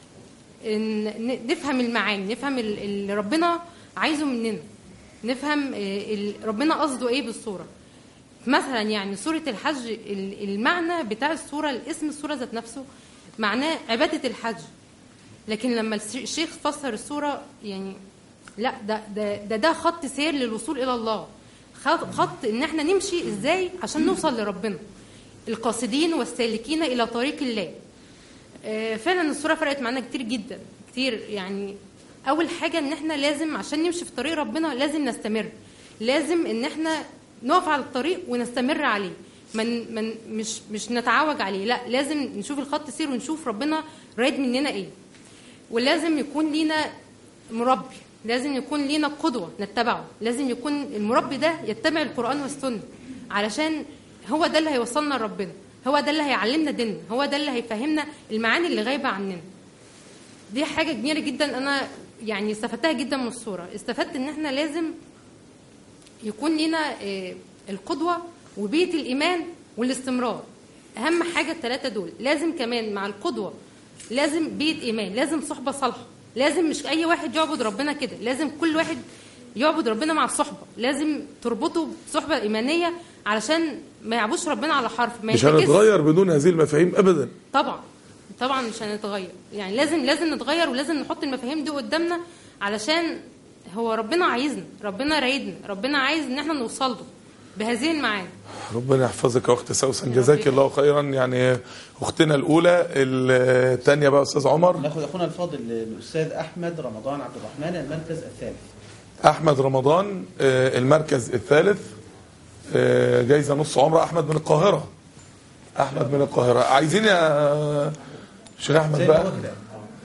إن- ن- نفهم المعاني نفهم ال- اللي ربنا عايزه مننا نفهم آه، ال- ربنا قصده ايه بالصوره مثلا يعني سوره الحج ال- المعنى بتاع السوره الاسم السوره ذات نفسه معناه عباده الحج لكن لما الس- الشيخ فسر السوره يعني لا ده ده ده, ده خط سير للوصول الى الله خط, خط ان احنا نمشي ازاي عشان نوصل لربنا القاصدين والسالكين الى طريق الله آه، فعلا الصوره فرقت معانا كتير جدا كتير يعني اول حاجه ان احنا لازم عشان نمشي في طريق ربنا لازم نستمر لازم ان احنا نقف على الطريق ونستمر عليه من من مش مش نتعوج عليه لا لازم نشوف الخط سير ونشوف ربنا رايد مننا ايه ولازم يكون لينا مربي لازم يكون لينا قدوة نتبعه لازم يكون المربي ده يتبع القرآن والسنة علشان هو ده اللي هيوصلنا لربنا هو ده اللي هيعلمنا ديننا هو ده اللي هيفهمنا المعاني اللي غايبة عننا دي حاجة كبيرة جدا أنا يعني استفدتها جدا من الصورة استفدت إن إحنا لازم يكون لنا آه، القدوة وبيئة الإيمان والاستمرار أهم حاجة الثلاثة دول لازم كمان مع القدوة لازم بيئة إيمان لازم صحبة صالحة لازم مش أي واحد يعبد ربنا كده لازم كل واحد يعبد ربنا مع الصحبة لازم تربطه بصحبة إيمانية علشان ما يعبدش ربنا على حرف ما مش يتكسش. هنتغير بدون هذه المفاهيم ابدا طبعا طبعا مش هنتغير يعني لازم لازم نتغير ولازم نحط المفاهيم دي قدامنا علشان هو ربنا عايزنا ربنا رايدنا ربنا عايز ان احنا نوصل له بهذه المعاني ربنا يحفظك يا اخت سوسن جزاك الله خيرا يعني اختنا الاولى الثانيه بقى استاذ عمر ناخذ اخونا الفاضل الاستاذ احمد رمضان عبد الرحمن المركز الثالث احمد رمضان آه، المركز الثالث آه، جايزه نص عمره احمد من القاهره احمد من القاهره عايزين يا شيخ احمد زي بقى ما هو كده.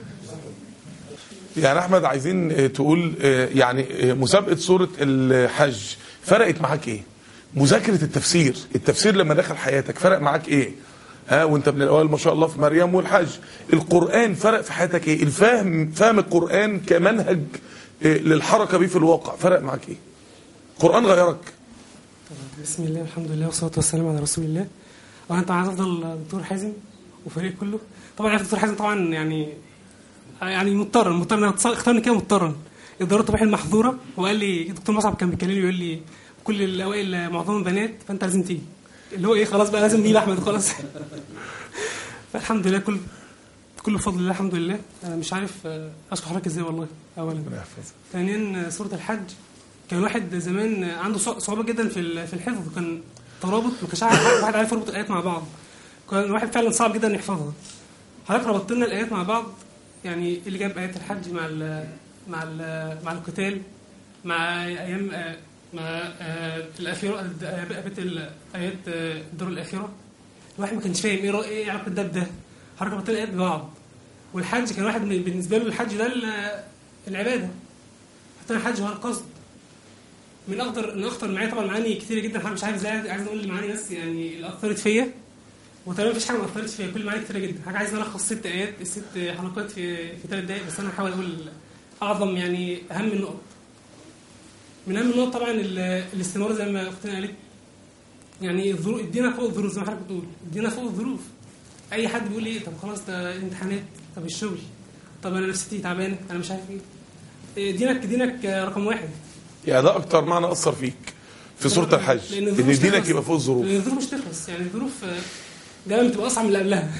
يعني احمد عايزين آه، تقول آه، يعني آه، مسابقه سوره الحج فرقت معاك ايه مذاكره التفسير التفسير لما دخل حياتك فرق معاك ايه ها وانت من الاوائل ما شاء الله في مريم والحج القران فرق في حياتك ايه الفهم فهم القران كمنهج آه، للحركه بيه في الواقع فرق معاك ايه القران غيرك بسم الله الحمد لله والصلاه والسلام على رسول الله وانا طبعا عايز افضل دكتور حازم وفريق كله طبعا عارف دكتور حازم طبعا يعني يعني مضطر مضطر انا اختارني كده مضطرا الضرورة تباح المحظوره وقال لي دكتور مصعب كان بيكلمني يقول لي كل الاوائل معظمهم بنات فانت لازم تيجي اللي هو ايه خلاص بقى لازم نيجي احمد خلاص فالحمد لله كل كله بفضل الله الحمد لله انا مش عارف آه، اشكر حضرتك ازاي والله اولا ربنا يحفظك ثانيا سورة الحج كان واحد زمان عنده صع- صعوبة جدا في ال- في الحفظ وكان ترابط ما كانش عارف واحد عارف يربط الآيات مع بعض كان الواحد فعلا صعب جدا يحفظها حضرتك ربطت لنا الآيات مع بعض يعني اللي جاب آيات الحج مع ال مع ال مع القتال مع أيام آه، مع آه، الأخيرة آيات ال- آيات آه، الدار الآخرة الواحد ما كانش فاهم ايه رأي- ايه علاقة ده بده حضرتك ربطت لنا الآيات ببعض والحج كان واحد من- بالنسبة له الحج ده ال- العبادة حتى الحج هو القصد من اخطر من اخطر معايا طبعا معاني كتير جدا حضرتك مش عارف ازاي عايز اقول المعاني بس يعني اللي اثرت فيا وتقريبا مفيش حاجه ما اثرتش فيا كل معاني كتيره جدا حاجه عايز الخص ست ايات ست حلقات في في ثلاث دقائق بس انا هحاول اقول اعظم يعني اهم النقط من اهم النقط طبعا ال- الاستمرار زي ما اختنا قالت يعني الظروف ادينا فوق الظروف زي ما حضرتك بتقول ادينا فوق الظروف اي حد بيقول ايه طب خلاص ده امتحانات طب الشغل طب انا نفسيتي تعبانه انا مش عارف ايه إيه، دينك دينك رقم واحد يعني ده اكتر معنى اثر فيك في سوره الحج لأن الظروف ان مش دينك تخلص. يبقى فوق الظروف لان الظروف مش تخلص يعني الظروف آه، دايما بتبقى اصعب من اللي قبلها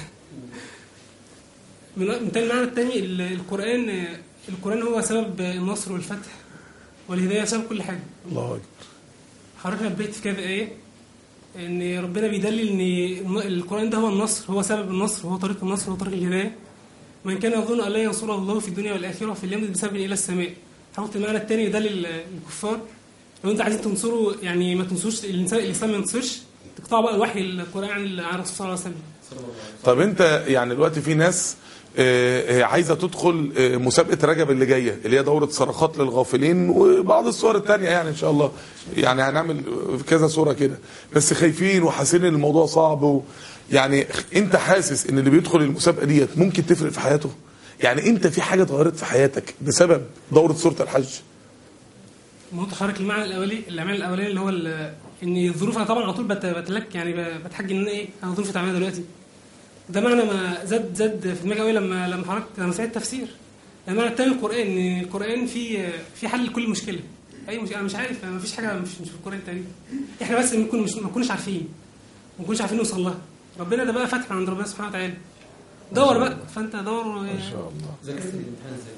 من من تاني المعنى التاني ال- القران آه، القران هو سبب النصر والفتح والهدايه سبب كل حاجه الله اكبر حضرتك نبهت في كذا ايه ان ربنا بيدلل ان الن- القران ده هو النصر هو سبب النصر هو طريق النصر هو طريق الهدايه من كان يظن ان لا ينصره الله في الدنيا والاخره فليمدد بسبب الى السماء حاولت المعنى الثاني يدلل الكفار لو انت عايزين تنصروا يعني ما تنصروش الانسان الاسلام ما ينتصرش تقطعوا بقى الوحي القران عن عن الرسول صلى الله عليه وسلم طب انت يعني دلوقتي في ناس آه، آه، عايزه تدخل آه، مسابقه رجب اللي جايه اللي هي دوره صرخات للغافلين وبعض الصور التانية يعني ان شاء الله يعني هنعمل كذا صوره كده بس خايفين وحاسين ان الموضوع صعب و يعني انت حاسس ان اللي بيدخل المسابقه ديت ممكن تفرق في حياته يعني انت في حاجه اتغيرت في حياتك بسبب دوره سوره الحج ما هو تحرك المعنى الاولي المعنى الاولاني اللي هو ال- ان الظروف انا طبعا على طول بت- بتلك يعني ب- بتحجي ان انا ايه انا ظروفي تعبانه دلوقتي ده معنى ما زاد زاد في دماغي قوي لما لما حضرتك لما سمعت التفسير المعنى الثاني القران ان القران فيه في حل لكل مشكله اي مشكله انا مش عارف ما فيش حاجه مش, مش في القران تقريبا احنا بس بنكون مش ما نكونش عارفين ما نكونش عارفين نوصل لها ربنا ده بقى فتح من عند ربنا سبحانه وتعالى دور بقى فانت دور ما شاء الله ذاكرت الامتحان ازاي؟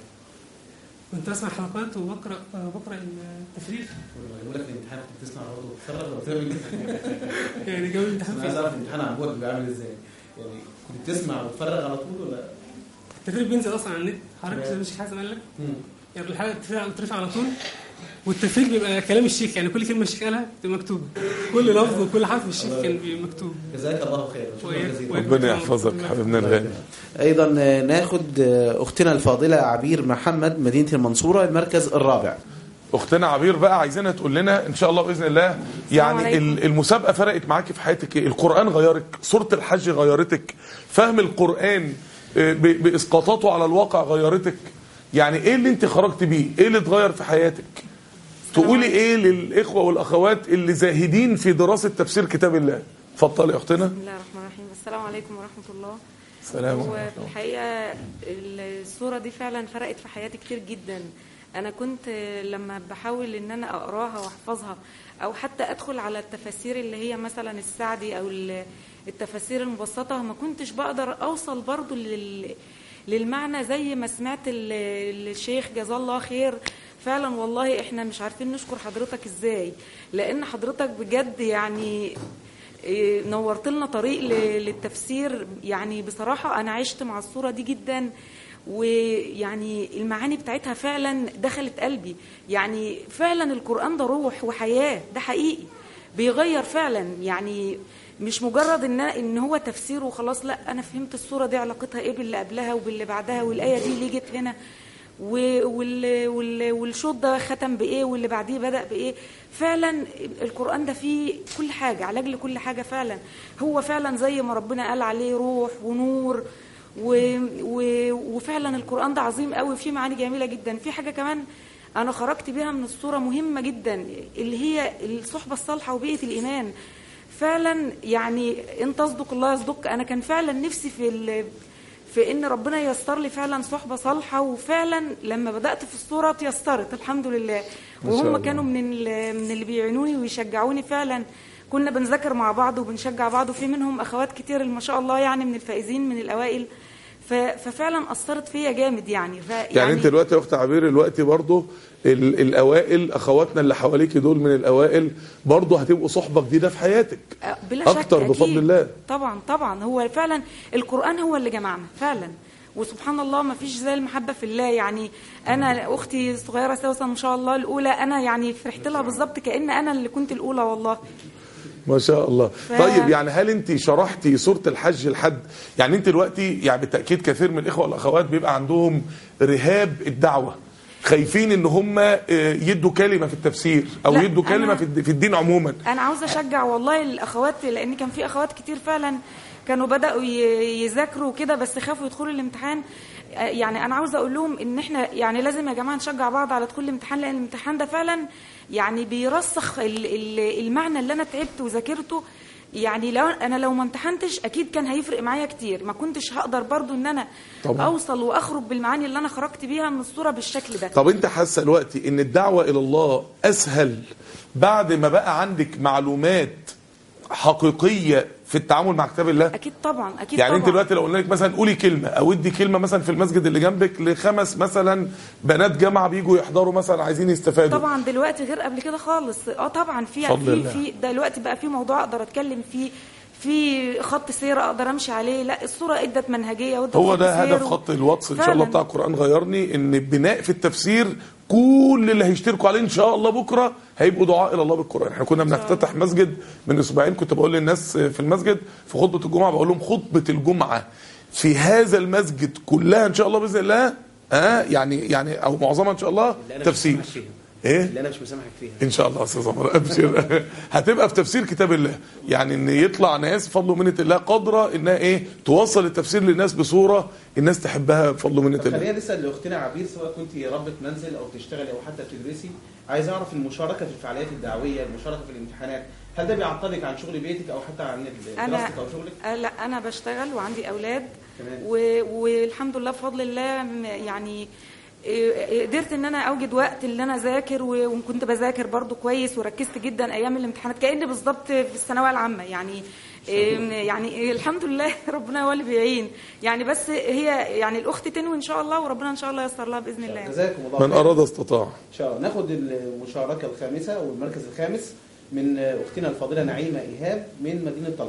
كنت بسمع حلقات وبقرا بقرا التفريغ يقول لك الامتحان كنت بتسمع برضه بتتفرج ولا بتعمل ايه؟ يعني جو الامتحان انا عايز اعرف الامتحان عن بعد بيبقى عامل ازاي؟ يعني كنت بتسمع وتتفرج على طول ولا؟ التفريغ بينزل اصلا على النت حضرتك تمام. مش حاسس قال لك مم. يعني الحلقه بترفع بترفع على طول والتفريغ بيبقى كلام الشيخ يعني كل كلمه الشيخ قالها بتبقى مكتوبه كل لفظ وكل حرف الشيخ كان بيبقى مكتوب جزاك الله خير شكرا وإياك- جزيلا وإياك. ربنا يحفظك حبيبنا الغالي أيضا آه، ناخد آه، أختنا الفاضلة عبير محمد مدينة المنصورة المركز الرابع اختنا عبير بقى عايزينها تقول لنا ان شاء الله باذن الله يعني عليكم. ال- المسابقه فرقت معاكي في حياتك ايه القران غيرك سوره الحج غيرتك فهم القران آه، ب- باسقاطاته على الواقع غيرتك يعني ايه اللي انت خرجت بيه ايه اللي اتغير في حياتك تقولي ايه للاخوه والاخوات اللي زاهدين في دراسه تفسير كتاب الله اتفضلي يا اختنا بسم الله الرحمن الرحيم السلام عليكم ورحمة الله سلام هو ورحمة في الله. الحقيقة الصورة دي فعلا فرقت في حياتي كتير جدا أنا كنت لما بحاول إن أنا أقراها وأحفظها أو حتى أدخل على التفاسير اللي هي مثلا السعدي أو ال- التفاسير المبسطة ما كنتش بقدر أوصل برضو لل للمعنى زي ما سمعت ال- الشيخ جزاه الله خير فعلا والله احنا مش عارفين نشكر حضرتك ازاي لان حضرتك بجد يعني إيه، نورت لنا طريق ل- للتفسير يعني بصراحة أنا عشت مع الصورة دي جدا ويعني المعاني بتاعتها فعلا دخلت قلبي يعني فعلا القرآن ده روح وحياة ده حقيقي بيغير فعلا يعني مش مجرد ان ان هو تفسير وخلاص لا انا فهمت الصوره دي علاقتها ايه باللي قبلها وباللي بعدها والايه دي ليه جت هنا و- وال وال والشوط ده ختم بايه واللي بعديه بدا بايه فعلا القران ده فيه كل حاجه علاج لكل حاجه فعلا هو فعلا زي ما ربنا قال عليه روح ونور و و وفعلا القران ده عظيم قوي فيه معاني جميله جدا في حاجه كمان انا خرجت بيها من الصوره مهمه جدا اللي هي الصحبه الصالحه وبيئه الايمان فعلا يعني ان تصدق الله يصدق انا كان فعلا نفسي في ال- في ان ربنا ييسر لي فعلا صحبه صالحه وفعلا لما بدات في الصوره تيسرت الحمد لله ما شاء وهم الله. كانوا من ال- من اللي بيعينوني ويشجعوني فعلا كنا بنذاكر مع بعض وبنشجع بعض وفي منهم اخوات كتير ما شاء الله يعني من الفائزين من الاوائل ف- ففعلا اثرت فيا جامد يعني ف يعني انت دلوقتي يا اخت عبير دلوقتي برضه ال- الاوائل اخواتنا اللي حواليك دول من الاوائل برضه هتبقوا صحبه جديده في حياتك بلا شك اكتر بفضل أكيد. الله طبعا طبعا هو فعلا القرآن هو اللي جمعنا فعلا وسبحان الله ما فيش زي المحبة في الله يعني أنا أختي الصغيرة سوسن ما شاء الله الأولى أنا يعني فرحت لها بالظبط كأن أنا اللي كنت الأولى والله ما شاء الله ف- طيب يعني هل انت شرحتي سوره الحج لحد يعني انت دلوقتي يعني بالتاكيد كثير من الاخوه والاخوات بيبقى عندهم رهاب الدعوه خايفين ان هم آه، يدوا كلمه في التفسير او لا، يدوا كلمه أنا- في الد- في الدين عموما انا عاوزه اشجع والله الاخوات لان كان في اخوات كتير فعلا كانوا بداوا ي- يذاكروا كده بس خافوا يدخلوا الامتحان آه، يعني انا عاوزه اقول لهم ان احنا يعني لازم يا جماعه نشجع بعض على دخول الامتحان لان الامتحان ده فعلا يعني بيرسخ ال- ال- المعنى اللي انا تعبت وذاكرته يعني لو انا لو ما امتحنتش اكيد كان هيفرق معايا كتير ما كنتش هقدر برضو ان انا طبعا. اوصل واخرج بالمعاني اللي انا خرجت بيها من الصوره بالشكل ده طب انت حاسه دلوقتي ان الدعوه الى الله اسهل بعد ما بقى عندك معلومات حقيقيه في التعامل مع كتاب الله اكيد طبعا اكيد يعني طبعا انت دلوقتي لو قلنا لك مثلا قولي كلمه او ادي كلمه مثلا في المسجد اللي جنبك لخمس مثلا بنات جامعه بيجوا يحضروا مثلا عايزين يستفادوا طبعا دلوقتي غير قبل كده خالص اه طبعا في بفضل في الله. في دلوقتي بقى في موضوع اقدر اتكلم فيه في خط سير اقدر امشي عليه لا الصوره ادت منهجيه وادت هو خط ده سير هدف و- خط الواتس ان شاء فعلاً. الله بتاع القران غيرني ان بناء في التفسير كل اللي هيشتركوا عليه ان شاء الله بكره هيبقوا دعاء الى الله بالقران احنا كنا بنفتتح مسجد من اسبوعين كنت بقول للناس في المسجد في خطبه الجمعه بقول لهم خطبه الجمعه في هذا المسجد كلها ان شاء الله باذن الله اه يعني يعني او معظمها ان شاء الله اللي أنا مش تفسير مسامحك فيها. ايه اللي انا مش مسامحك فيها ان شاء الله يا استاذ عمر ابشر هتبقى في تفسير كتاب الله يعني ان يطلع ناس بفضل ومنه الله قادره انها ايه توصل التفسير للناس بصوره الناس تحبها بفضل ومنه طب الله خلينا نسال لاختنا عبير سواء كنت ربة منزل او بتشتغلي او حتى بتدرسي عايز اعرف المشاركه في الفعاليات الدعويه المشاركه في الامتحانات هل ده بيعطلك عن شغل بيتك او حتى عن انا دراستك او شغلك؟ آه لا انا بشتغل وعندي اولاد تمام. و... والحمد لله بفضل الله م- يعني آه، قدرت ان انا اوجد وقت اللي انا اذاكر و- وكنت بذاكر برضو كويس وركزت جدا ايام الامتحانات كاني بالظبط في الثانويه العامه يعني آم، يعني الحمد لله ربنا هو اللي بيعين يعني بس هي يعني الاخت تنوي ان شاء الله وربنا ان شاء الله ييسر لها باذن الله جزاكم الله من خير. اراد استطاع ان شاء الله ناخد المشاركه الخامسه والمركز الخامس من اختنا الفاضله نعيمه ايهاب من مدينه طلخه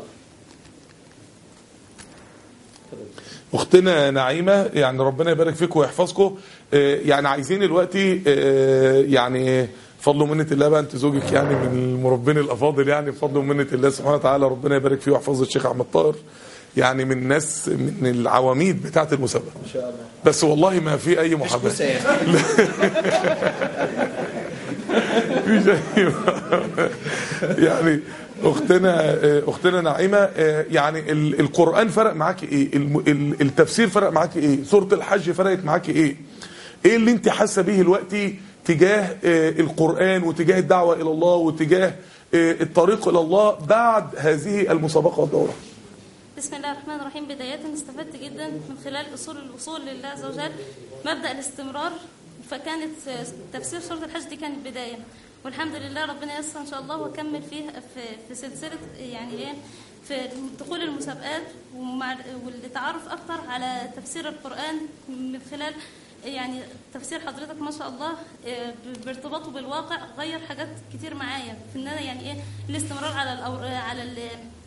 اتفضل. اختنا نعيمه يعني ربنا يبارك فيكم ويحفظكم آه، يعني عايزين دلوقتي آه، يعني فضل ومنة الله بقى انت زوجك يعني من المربين الافاضل يعني بفضل ومنة الله سبحانه وتعالى ربنا يبارك فيه ويحفظ الشيخ احمد طاهر يعني من الناس من العواميد بتاعه المسابقه ان شاء الله بس والله ما في اي مش محاباه كوسه يعني مفيش أي يعني اختنا اختنا نعيمه يعني ال- القران فرق معاكي ايه الم- ال- التفسير فرق معاكي ايه سوره الحج فرقت معاكي ايه ايه اللي انت حاسه بيه دلوقتي تجاه آه، القران وتجاه الدعوه الى الله وتجاه آه، الطريق الى الله بعد هذه المسابقه والدوره بسم الله الرحمن الرحيم بداية استفدت جدا من خلال أصول الوصول لله عز وجل مبدأ الاستمرار فكانت تفسير سورة الحج دي كانت بداية والحمد لله ربنا يسر إن شاء الله وكمل فيه في, في سلسلة يعني إيه في دخول المسابقات ومع والتعرف أكتر على تفسير القرآن من خلال يعني تفسير حضرتك ما شاء الله آه، بارتباطه بالواقع غير حاجات كتير معايا في ان انا يعني ايه الاستمرار على الأور... على ال...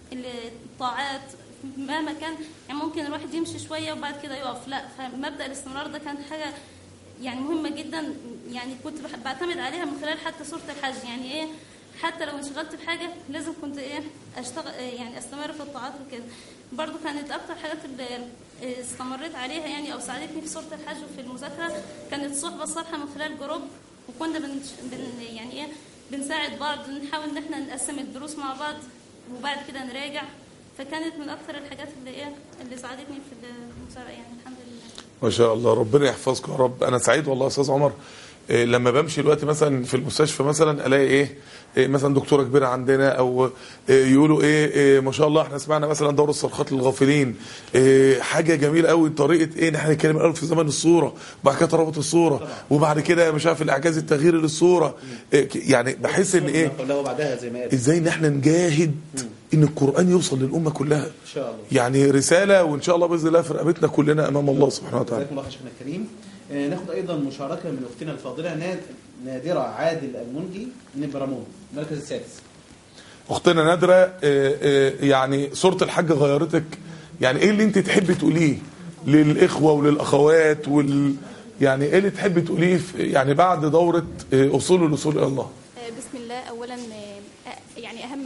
الطاعات مهما كان يعني ممكن الواحد يمشي شويه وبعد كده يقف لا فمبدا الاستمرار ده كان حاجه يعني مهمه جدا يعني كنت بح- بعتمد عليها من خلال حتى سوره الحج يعني ايه حتى لو انشغلت في حاجه لازم كنت ايه اشتغل يعني استمر في الطاعات وكده برضو كانت اكتر حاجات اللي استمريت عليها يعني او ساعدتني في سوره الحج وفي المذاكره كانت الصحبه الصالحه من خلال جروب وكنا بن بن يعني ايه بنساعد بعض نحاول ان احنا نقسم الدروس مع بعض وبعد كده نراجع فكانت من اكثر الحاجات اللي ايه اللي ساعدتني في المسابقه يعني الحمد لله ما شاء الله ربنا يحفظكم يا رب انا سعيد والله يا استاذ عمر إيه لما بمشي دلوقتي مثلا في المستشفى مثلا الاقي ايه, إيه مثلا دكتوره كبيره عندنا او إيه يقولوا إيه, ايه ما شاء الله احنا سمعنا مثلا دور الصرخات للغافلين إيه حاجه جميله قوي طريقه ايه ان احنا نتكلم الاول في زمن الصوره وبعد كده ترابط الصوره وبعد كده مش عارف الاعجاز التغييري للصوره إيه ك- يعني بحس ان ايه قبلها وبعدها زي ما قال ازاي ان احنا نجاهد ان القران يوصل للامه كلها ان شاء الله يعني رساله وان شاء الله باذن الله في رقبتنا كلنا امام الله سبحانه وتعالى جزاكم الله خير شيخنا الكريم آه، ناخد ايضا مشاركه من اختنا الفاضله ناد- نادره عادل المنجي من برامون المركز السادس اختنا نادره آه، آه، يعني صوره الحج غيرتك يعني ايه اللي انت تحبي تقوليه للاخوه وللاخوات وال يعني ايه اللي تحبي تقوليه في- يعني بعد دوره آه، اصول الاصول الى الله آه، بسم الله اولا آه، آه، يعني اهم حاجه هي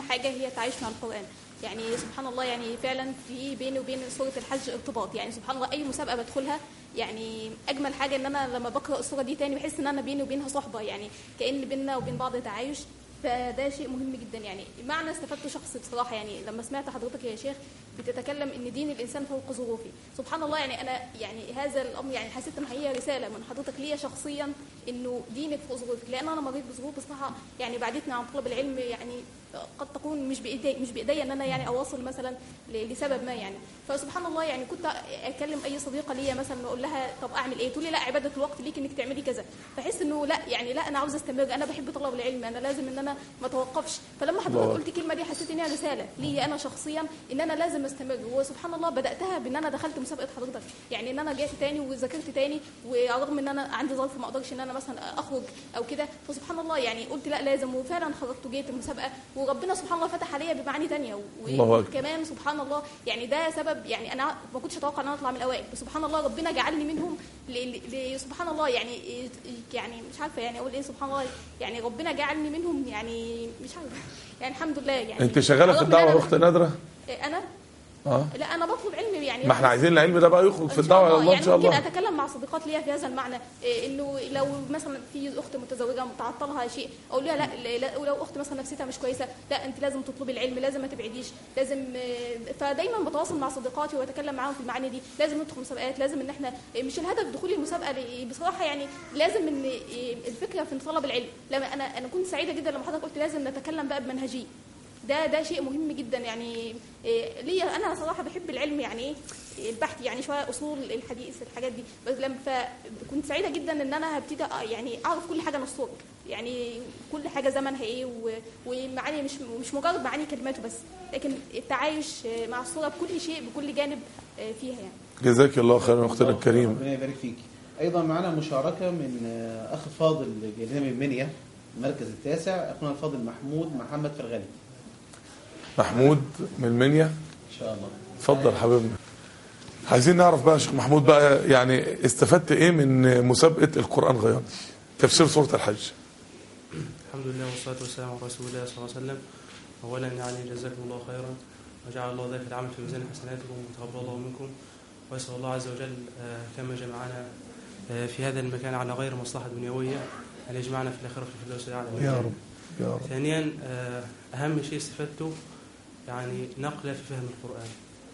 التعايش مع القران يعني سبحان الله يعني فعلا في بيني وبين سوره الحج ارتباط يعني سبحان الله اي مسابقه بدخلها يعني اجمل حاجه ان انا لما بقرا السوره دي تاني بحس ان انا بيني وبينها صحبه يعني كان بيننا وبين بعض تعايش فده شيء مهم جدا يعني معنى استفدته شخصي بصراحه يعني لما سمعت حضرتك يا شيخ بتتكلم ان دين الانسان فوق ظروفه سبحان الله يعني انا يعني هذا الامر يعني حسيت ان هي رساله من حضرتك ليا شخصيا انه دينك فوق ظروفك لان انا مريت بظروف بصراحه يعني بعدتني عن طلب العلم يعني قد تكون مش بايدي مش بايديا ان انا يعني اواصل مثلا ل- لسبب ما يعني فسبحان الله يعني كنت اكلم اي صديقه ليا مثلا واقول لها طب اعمل ايه تقول لي لا عباده الوقت ليك انك تعملي كذا فاحس انه لا يعني لا انا عاوزه استمر انا بحب طلب العلم انا لازم ان انا ما اتوقفش فلما حضرتك الله. قلت الكلمه دي حسيت انها رساله ليا انا شخصيا ان انا لازم استمر وسبحان الله بداتها بان انا دخلت مسابقه حضرتك يعني ان انا رجعت تاني وذاكرت تاني ورغم ان انا عندي ظرف ما اقدرش ان انا مثلا اخرج او كده فسبحان الله يعني قلت لا لازم وفعلا خرجت وجيت المسابقه وربنا سبحان الله فتح عليا بمعاني تانية و- الله أكبر. وكمان سبحان الله يعني ده سبب يعني انا ما كنتش اتوقع ان انا اطلع من الاوائل بس سبحان الله ربنا جعلني منهم ل... ل... ل... سبحان الله يعني يعني مش عارفه يعني اقول ايه سبحان الله يعني ربنا جعلني منهم يعني مش عارفه يعني الحمد لله يعني انت شغاله في رغم إن الدعوه أنا- يا اخت نادره إيه، انا اه لا انا بطلب علم يعني ما احنا عايزين العلم ده بقى يخرج في إن شاء الدعوه الى الله ان يعني شاء ممكن الله اتكلم مع صديقات ليا في هذا المعنى إيه، انه لو مثلا في اخت متزوجه متعطلها شيء اقول لها لا, لا ولو اخت مثلا نفسيتها مش كويسه لا انت لازم تطلبي العلم لازم ما تبعديش لازم إيه، فدايما بتواصل مع صديقاتي واتكلم معاهم في المعاني دي لازم ندخل مسابقات لازم ان احنا إيه، مش الهدف دخول المسابقه ل- بصراحه يعني لازم ان إيه، الفكره في طلب العلم لما انا انا كنت سعيده جدا لما حضرتك قلت لازم نتكلم بقى بمنهجيه ده ده شيء مهم جدا يعني إيه، ليا انا صراحه بحب العلم يعني ايه البحث يعني شويه اصول الحديث الحاجات دي بس لما فكنت سعيده جدا ان انا هبتدي أ- يعني اعرف كل حاجه نصوص يعني كل حاجه زمنها ايه و- ومعاني مش مش مجرد معاني كلماته بس لكن التعايش مع الصوره بكل شيء بكل جانب فيها يعني جزاك الله خيرا اختنا الكريم ربنا يبارك فيك ايضا معنا مشاركه من آه، اخ فاضل جاي لنا من منيا المركز التاسع اخونا الفاضل محمود محمد فرغلي محمود من المنيا ان شاء الله اتفضل حبيبنا عايزين نعرف بقى يا شيخ محمود بقى يعني استفدت ايه من مسابقه القران غيرني تفسير سوره الحج الحمد لله والصلاة والسلام على رسول الله صلى الله عليه وسلم أولا يعني جزاكم الله خيرا وجعل الله ذلك العمل في ميزان حسناتكم وتقبل الله منكم وأسأل الله عز وجل آه، كما جمعنا آه، في هذا المكان على غير مصلحة دنيوية أن يجمعنا في الآخرة في الفردوس الأعلى يا رب يا رب ثانيا آه، أهم شيء استفدته يعني نقلة في فهم القرآن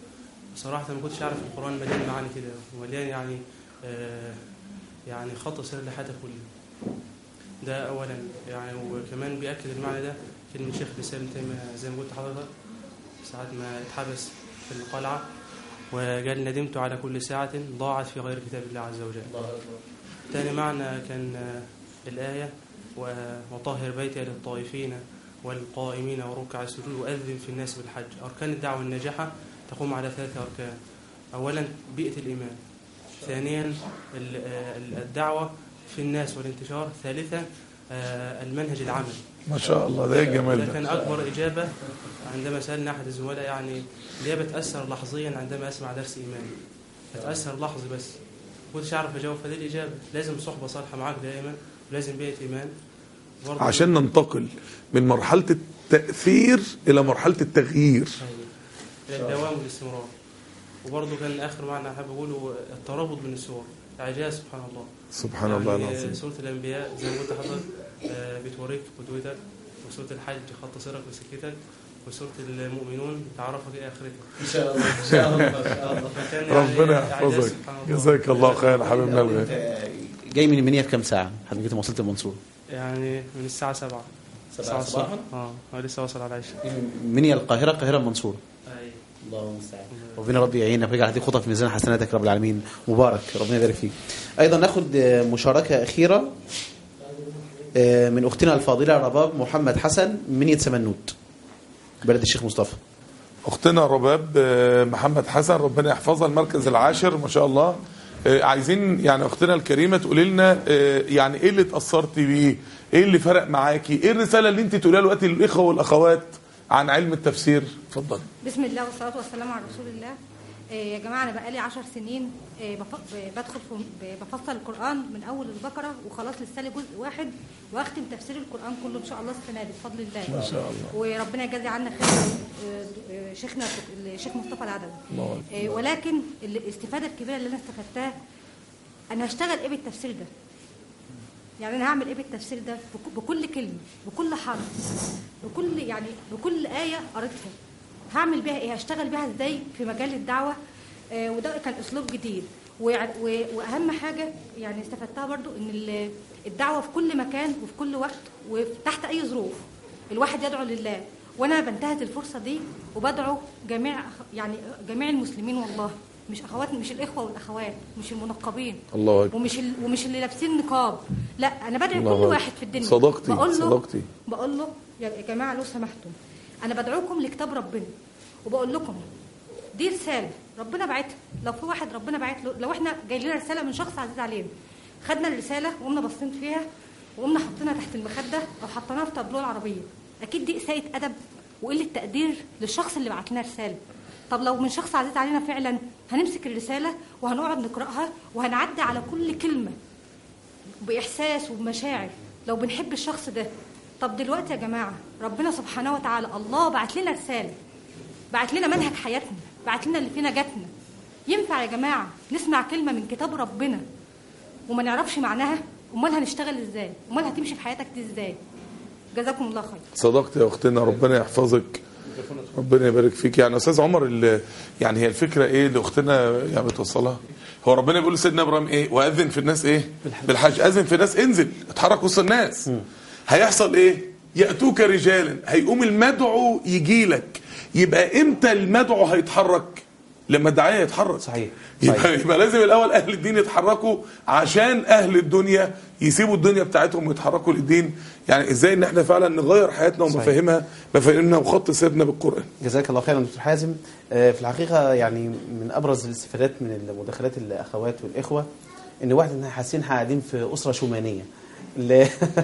صراحة ما كنتش أعرف القرآن مليان معاني كده ومليان يعني آه، يعني خط سير لحياتك كله ده أولا يعني وكمان بيأكد المعنى ده كلمة شيخ الإسلام ابن تيمية زي ما قلت حضرتك ساعة ما اتحبس في القلعة وقال ندمت على كل ساعة ضاعت في غير كتاب الله عز وجل تاني معنى كان آه، الآية و- وطهر بيتي للطائفين والقائمين وركع السجود وأذن في الناس بالحج أركان الدعوة الناجحة تقوم على ثلاثة أركان أولا بيئة الإيمان ثانيا ال- آه، الدعوة في الناس والانتشار ثالثا آه، المنهج العملي ما شاء الله ده ايه الجمال ده ده كان أكبر إجابة عندما سألنا أحد الزملاء يعني ليه بتأثر لحظيا عندما أسمع درس إيمان بتأثر لحظي بس ما كنتش أعرف أجاوب فدي الإجابة لازم صحبة صالحة معاك دائما ولازم بيئة إيمان برضه- عشان ننتقل من مرحله التاثير الى مرحله التغيير إلى الدوام والاستمرار وبرضه كان آخر معنى أحب أقوله الترابط بين السور إعجاز سبحان الله سبحان الله يعني العظيم سورة الأنبياء زي ما قلت حضرتك آه، بتوريك قدوتك وسورة الحج خط سيرك وسكتك وسورة المؤمنون تعرفك إيه آخرتك ان شاء الله ان شاء الله ان شاء الله فكان يعني ربنا إعجاز يحفظك سبحان الله. جزاك الله خير حبيبنا الغالي انت جاي من منيا في كام ساعه حضرتك جيت وصلت المنصوره يعني من الساعة 7 سبعة صباحا اه أنا لسه واصل على العشاء منيا القاهره القاهره المنصوره أي. الله المستعان ربنا ربي يعينك ويجعل هذه خطة في ميزان حسناتك رب العالمين مبارك ربنا يبارك فيك ايضا ناخد آه، مشاركه اخيره آه، من اختنا الفاضله رباب محمد حسن من يتسمنوت بلد الشيخ مصطفى اختنا رباب آه، محمد حسن ربنا يحفظها المركز العاشر ما شاء الله آه، عايزين يعني اختنا الكريمه تقولي لنا آه، يعني ايه اللي اتاثرتي بيه ايه اللي فرق معاكي ايه الرساله اللي انت تقوليها دلوقتي للاخوه والاخوات عن علم التفسير اتفضل بسم الله والصلاة والسلام على رسول الله إيه يا جماعه انا بقالي 10 سنين إيه بف- ب- بدخل في ب- بفصل القران من اول البقره وخلاص لسه لي جزء واحد واختم تفسير القران كله ان شاء الله السنه دي بفضل الله ما شاء الله. وربنا يجازي عنا خير آه، آه، شيخنا الشيخ مصطفى العدوي الله أكبر. إيه ولكن الاستفاده الكبيره اللي انا استفدتها انا هشتغل ايه بالتفسير ده يعني انا هعمل ايه بالتفسير ده بك- بكل كلمه بكل حرف بكل يعني بكل ايه قريتها هعمل بيها ايه هشتغل بيها ازاي في مجال الدعوه آه وده كان اسلوب جديد ويع- و- واهم حاجه يعني استفدتها برضو ان ال- الدعوه في كل مكان وفي كل وقت وتحت اي ظروف الواحد يدعو لله وانا بنتهز الفرصه دي وبدعو جميع يعني جميع المسلمين والله مش اخوات مش الاخوه والاخوات مش المنقبين الله أكبر. ومش ال... ومش اللي لابسين نقاب لا انا بدعي الله كل أكبر. واحد في الدنيا صدقتي، بقول له صدقتي. بقول له يا جماعه لو سمحتم انا بدعوكم لكتاب ربنا وبقول لكم دي رساله ربنا بعتها لو في واحد ربنا بعت له لو احنا جاي لنا رساله من شخص عزيز علينا خدنا الرساله وقمنا باصين فيها وقمنا حطينها تحت المخده او حطيناها في تابلوه العربيه اكيد دي اساءه ادب وقله تقدير للشخص اللي بعت لنا رساله طب لو من شخص عزيز علينا فعلا هنمسك الرساله وهنقعد نقراها وهنعدي على كل كلمه باحساس وبمشاعر لو بنحب الشخص ده طب دلوقتي يا جماعه ربنا سبحانه وتعالى الله بعت لنا رساله بعت لنا منهج حياتنا بعت لنا اللي فينا جاتنا ينفع يا جماعه نسمع كلمه من كتاب ربنا وما نعرفش معناها امال هنشتغل ازاي امال هتمشي في حياتك دي ازاي جزاكم الله خير صدقت يا اختنا ربنا يحفظك ربنا يبارك فيك يعني استاذ عمر ال- يعني هي الفكره ايه اللي اختنا يعني بتوصلها هو ربنا بيقول لسيدنا ابراهيم ايه واذن في الناس ايه بالحج اذن في الناس انزل اتحرك وسط الناس هيحصل ايه ياتوك رجالا هيقوم المدعو يجي لك يبقى امتى المدعو هيتحرك لما الداعيه يتحرك صحيح يبقى, يبقى لازم الاول اهل الدين يتحركوا عشان اهل الدنيا يسيبوا الدنيا بتاعتهم ويتحركوا للدين يعني ازاي ان احنا فعلا نغير حياتنا ومفاهيمها مفاهيمنا وخط سيرنا بالقران جزاك الله خيرا دكتور حازم آه، في الحقيقه يعني من ابرز الاستفادات من مداخلات الاخوات والاخوه ان واحد احنا حاسين إحنا قاعدين في اسره شومانيه ال-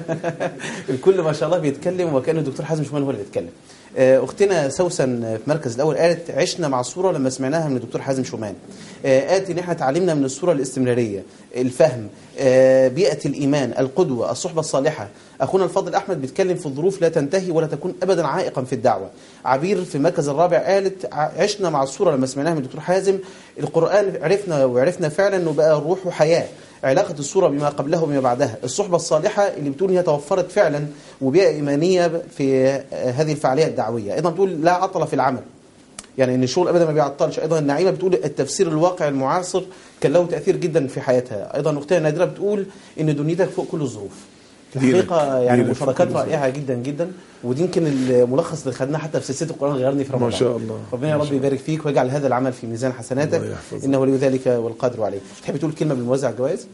الكل ما شاء الله بيتكلم وكان الدكتور حازم شومان هو اللي بيتكلم آه، اختنا سوسن في مركز الاول قالت عشنا مع الصوره لما سمعناها من الدكتور حازم شومان آه، قالت ان احنا اتعلمنا من الصوره الاستمراريه الفهم آه، بيئه الايمان القدوه الصحبه الصالحه اخونا الفاضل احمد بيتكلم في الظروف لا تنتهي ولا تكون ابدا عائقا في الدعوه عبير في المركز الرابع قالت ع- عشنا مع الصوره لما سمعناها من الدكتور حازم القران عرفنا وعرفنا فعلا انه بقى روح وحياه علاقة الصورة بما قبلها وبما بعدها الصحبة الصالحة اللي بتقول هي توفرت فعلا وبيئة إيمانية في آه، هذه الفعالية الدعوية أيضا بتقول لا عطل في العمل يعني ان الشغل ابدا ما بيعطلش ايضا النعيمه بتقول التفسير الواقع المعاصر كان له تاثير جدا في حياتها ايضا اختنا نادره بتقول ان دنيتك فوق كل الظروف في دينك. الحقيقه يعني دينك فوق مشاركات كل الظروف. رائعه جدا جدا ودي يمكن الملخص اللي خدناه حتى في سلسله القران غيرني في رمضان ما شاء الله. ربنا يا ما رب شاء يبارك فيك ويجعل هذا العمل في ميزان حسناتك الله يحفظك. انه ولي ذلك والقادر عليه تحب تقول كلمه بالموزع الجوائز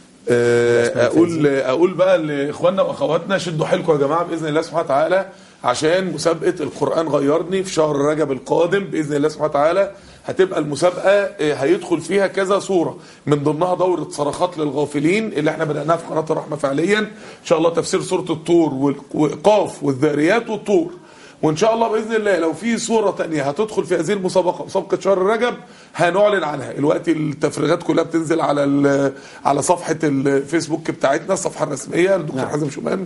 آه، اقول اقول بقى لاخواننا واخواتنا شدوا حيلكم يا جماعه باذن الله سبحانه وتعالى عشان مسابقه القران غيرني في شهر رجب القادم باذن الله سبحانه وتعالى هتبقى المسابقه آه، هيدخل فيها كذا صوره من ضمنها دوره صرخات للغافلين اللي احنا بداناها في قناه الرحمه فعليا ان شاء الله تفسير سوره الطور وال- وقاف والذاريات والطور وان شاء الله باذن الله لو في صوره تانية هتدخل في هذه المسابقه مسابقه شهر رجب هنعلن عنها الوقت التفريغات كلها بتنزل على ال- على صفحه الفيسبوك بتاعتنا الصفحه الرسميه للدكتور نعم. حازم شومان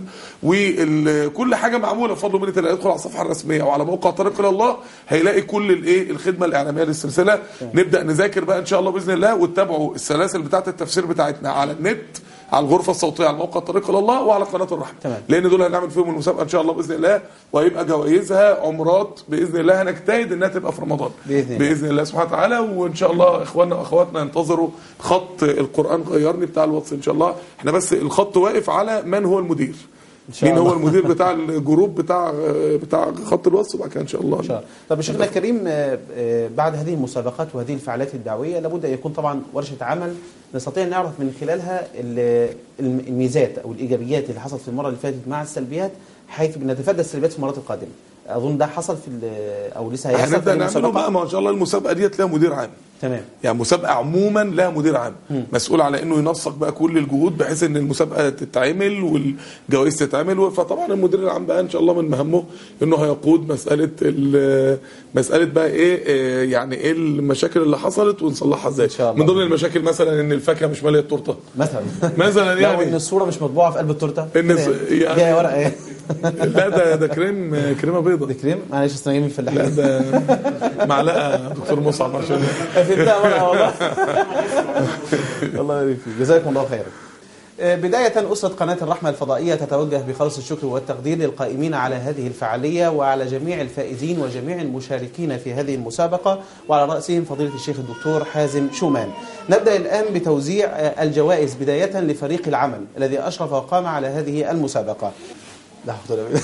وكل حاجه معموله بفضل منه اللي هيدخل على الصفحه الرسميه وعلى موقع طريق الى الله هيلاقي كل الايه الخدمه الاعلاميه للسلسله نبدا نذاكر بقى ان شاء الله باذن الله وتتابعوا السلاسل بتاعه التفسير بتاعتنا على النت على الغرفه الصوتيه على موقع طريق الى الله وعلى قناه الرحمه تمام. لان دول هنعمل فيهم المسابقه ان شاء الله باذن الله وهيبقى جوائزها عمرات باذن الله هنجتهد انها تبقى في رمضان بإذن الله. باذن الله سبحانه وتعالى وان شاء الله اخواننا واخواتنا ينتظروا خط القران غيرني بتاع الواتس ان شاء الله احنا بس الخط واقف على من هو المدير شاء مين هو الله. المدير بتاع الجروب بتاع بتاع خط الواتس وبعد كده ان شاء الله ان شاء الله طب شيخنا الكريم آه، آه، بعد هذه المسابقات وهذه الفعاليات الدعويه لابد ان يكون طبعا ورشه عمل نستطيع ان نعرف من خلالها ال- الم- الميزات او الايجابيات اللي حصلت في المره اللي فاتت مع السلبيات حيث نتفادى السلبيات في المرات القادمه اظن ده حصل في ال- او لسه هيحصل في هنبدا نعمله المسابقه بقى ما شاء الله المسابقه ديت لها مدير عام تمام يعني مسابقه عموما لها مدير عام مسؤول على انه ينسق بقى كل الجهود بحيث ان المسابقه تتعمل والجوائز تتعمل فطبعا المدير العام بقى ان شاء الله من مهمه انه هيقود مساله ال- مساله بقى ايه آه، يعني ايه المشاكل اللي حصلت ونصلحها ازاي من ضمن المشاكل مثلا ان الفاكهه مش ماليه التورته مثلا مثلا يعني ان يعني الصوره مش مطبوعه في قلب التورته ان كده يعني فيها ورقه ايه لا ده ده كريم كريمه بيضه ده كريم معلش اصل أنا جاي من الفلاحين لا ده معلقه دكتور مصعب عشان فهمتها مرة والله الله يبارك فيك جزاكم الله خيرا آه، بداية أسرة قناة الرحمة الفضائية تتوجه بخالص الشكر والتقدير للقائمين على هذه الفعالية وعلى جميع الفائزين وجميع المشاركين في هذه المسابقة وعلى رأسهم فضيلة الشيخ الدكتور حازم شومان نبدأ الآن بتوزيع آه، الجوائز بداية لفريق العمل الذي أشرف وقام على هذه المسابقة لا حول ولا قوة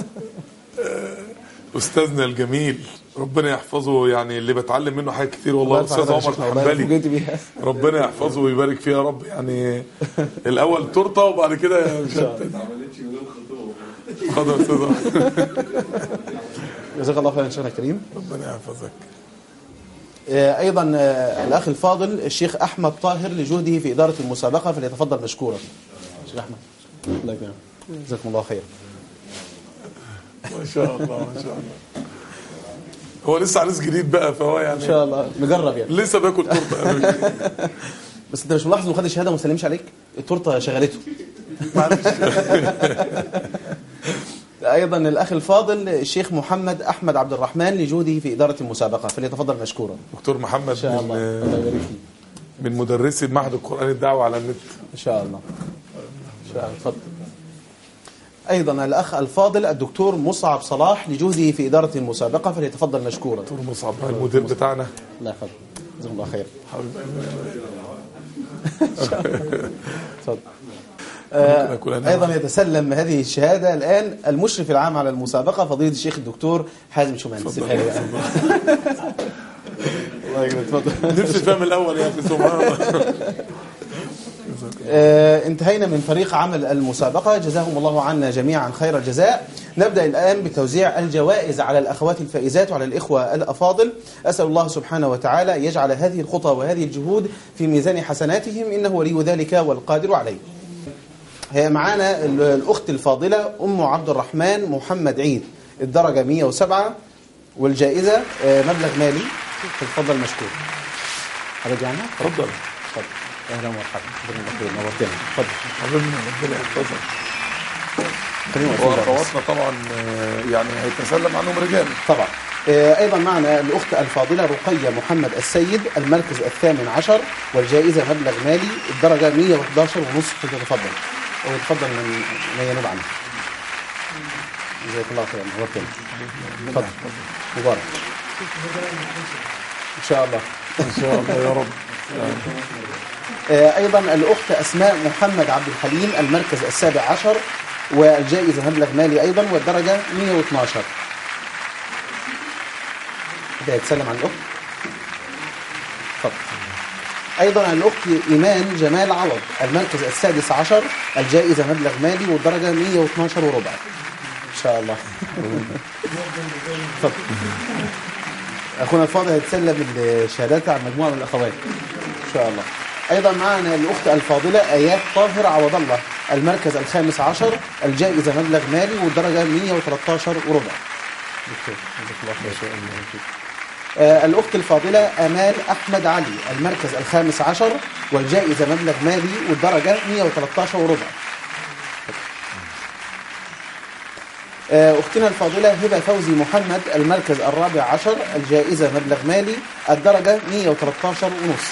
استاذنا الجميل ربنا يحفظه يعني اللي بتعلم منه حاجات كتير والله الله الاستاذ يرفع عمر قدرك، الله يرفع الحنبلي بيها. ربنا يحفظه ويبارك فيه يا رب يعني الاول تورته وبعد كده مشتت اتفضل يا استاذ عمر. جزاك الله خيرا شيخنا الكريم ربنا يحفظك آه، ايضا آه، الاخ الفاضل الشيخ احمد طاهر لجهده في اداره المسابقه فليتفضل مشكورا شيخ احمد الله يكرمك جزاكم الله خير ما شاء الله ما شاء الله هو لسه عريس جديد بقى فهو يعني ان شاء الله نجرب يعني لسه باكل تورته بس انت مش ملاحظ انه خد الشهاده وما سلمش عليك التورته شغلته ايضا الاخ الفاضل الشيخ محمد احمد عبد الرحمن لجهده في اداره المسابقه فليتفضل مشكورا دكتور محمد ان شاء الله الله من, يبارك فيك من مدرسي معهد القران الدعوه على النت ان شاء الله ان شاء الله اتفضل ايضا الاخ الفاضل الدكتور مصعب صلاح لجهده في اداره المسابقه فليتفضل مشكورا دكتور مصعب المدير بتاعنا الله يحفظك جزاكم الله خير اتفضل آه، أكون أنا ايضا يتسلم هذه الشهاده الان المشرف العام على المسابقه فضيله الشيخ الدكتور حازم شومان اتفضل. سيب خير الله يكرمك اتفضل نفسي فاهم الاول يا اخي سبحان الله آه، انتهينا من فريق عمل المسابقة جزاهم الله عنا جميعا خير الجزاء نبدأ الآن بتوزيع الجوائز على الأخوات الفائزات وعلى الإخوة الأفاضل أسأل الله سبحانه وتعالى أن يجعل هذه الخطى وهذه الجهود في ميزان حسناتهم إنه ولي ذلك والقادر عليه هي معانا ال- الأخت الفاضلة أم عبد الرحمن محمد عيد الدرجة 107 والجائزة آه، مبلغ مالي تفضل مشكور حضرتك يعني؟ اتفضل اتفضل اهلا ومرحبا ربنا الله خير نورتنا اتفضل حبيبنا ربنا يحفظك خلينا واقفين بقى بس. واخواتنا طبعا آه، يعني هيتسلم عنهم رجال طبعا آه، ايضا معنا الاخت الفاضله رقيه محمد السيد المركز الثامن عشر والجائزه مبلغ مالي الدرجه 111 ونص تتفضل ويتفضل من من ينوب عنه جزاك الله خيرا نورتنا تفضل مبارك ان شاء الله ان شاء الله يا رب آه، ايضا الاخت اسماء محمد عبد الحليم المركز السابع عشر والجائزه مبلغ مالي ايضا والدرجه 112 ده يتسلم عن الاخت اتفضل ايضا الاخت ايمان جمال عوض المركز السادس عشر الجائزه مبلغ مالي والدرجه 112 وربع ان شاء الله اتفضل اخونا الفاضل هيتسلم الشهادات عن مجموعه من الاخوات ان شاء الله ايضا معنا الاخت الفاضله ايات طاهر عوض الله المركز الخامس عشر الجائزه مبلغ مالي والدرجه 113 وربع دكتور جزاك الله خير آه، الأخت الفاضلة أمال أحمد علي المركز الخامس عشر والجائزة مبلغ مالي والدرجة 113 وربع آه، أختنا الفاضلة هبة فوزي محمد المركز الرابع عشر الجائزة مبلغ مالي الدرجة 113 ونص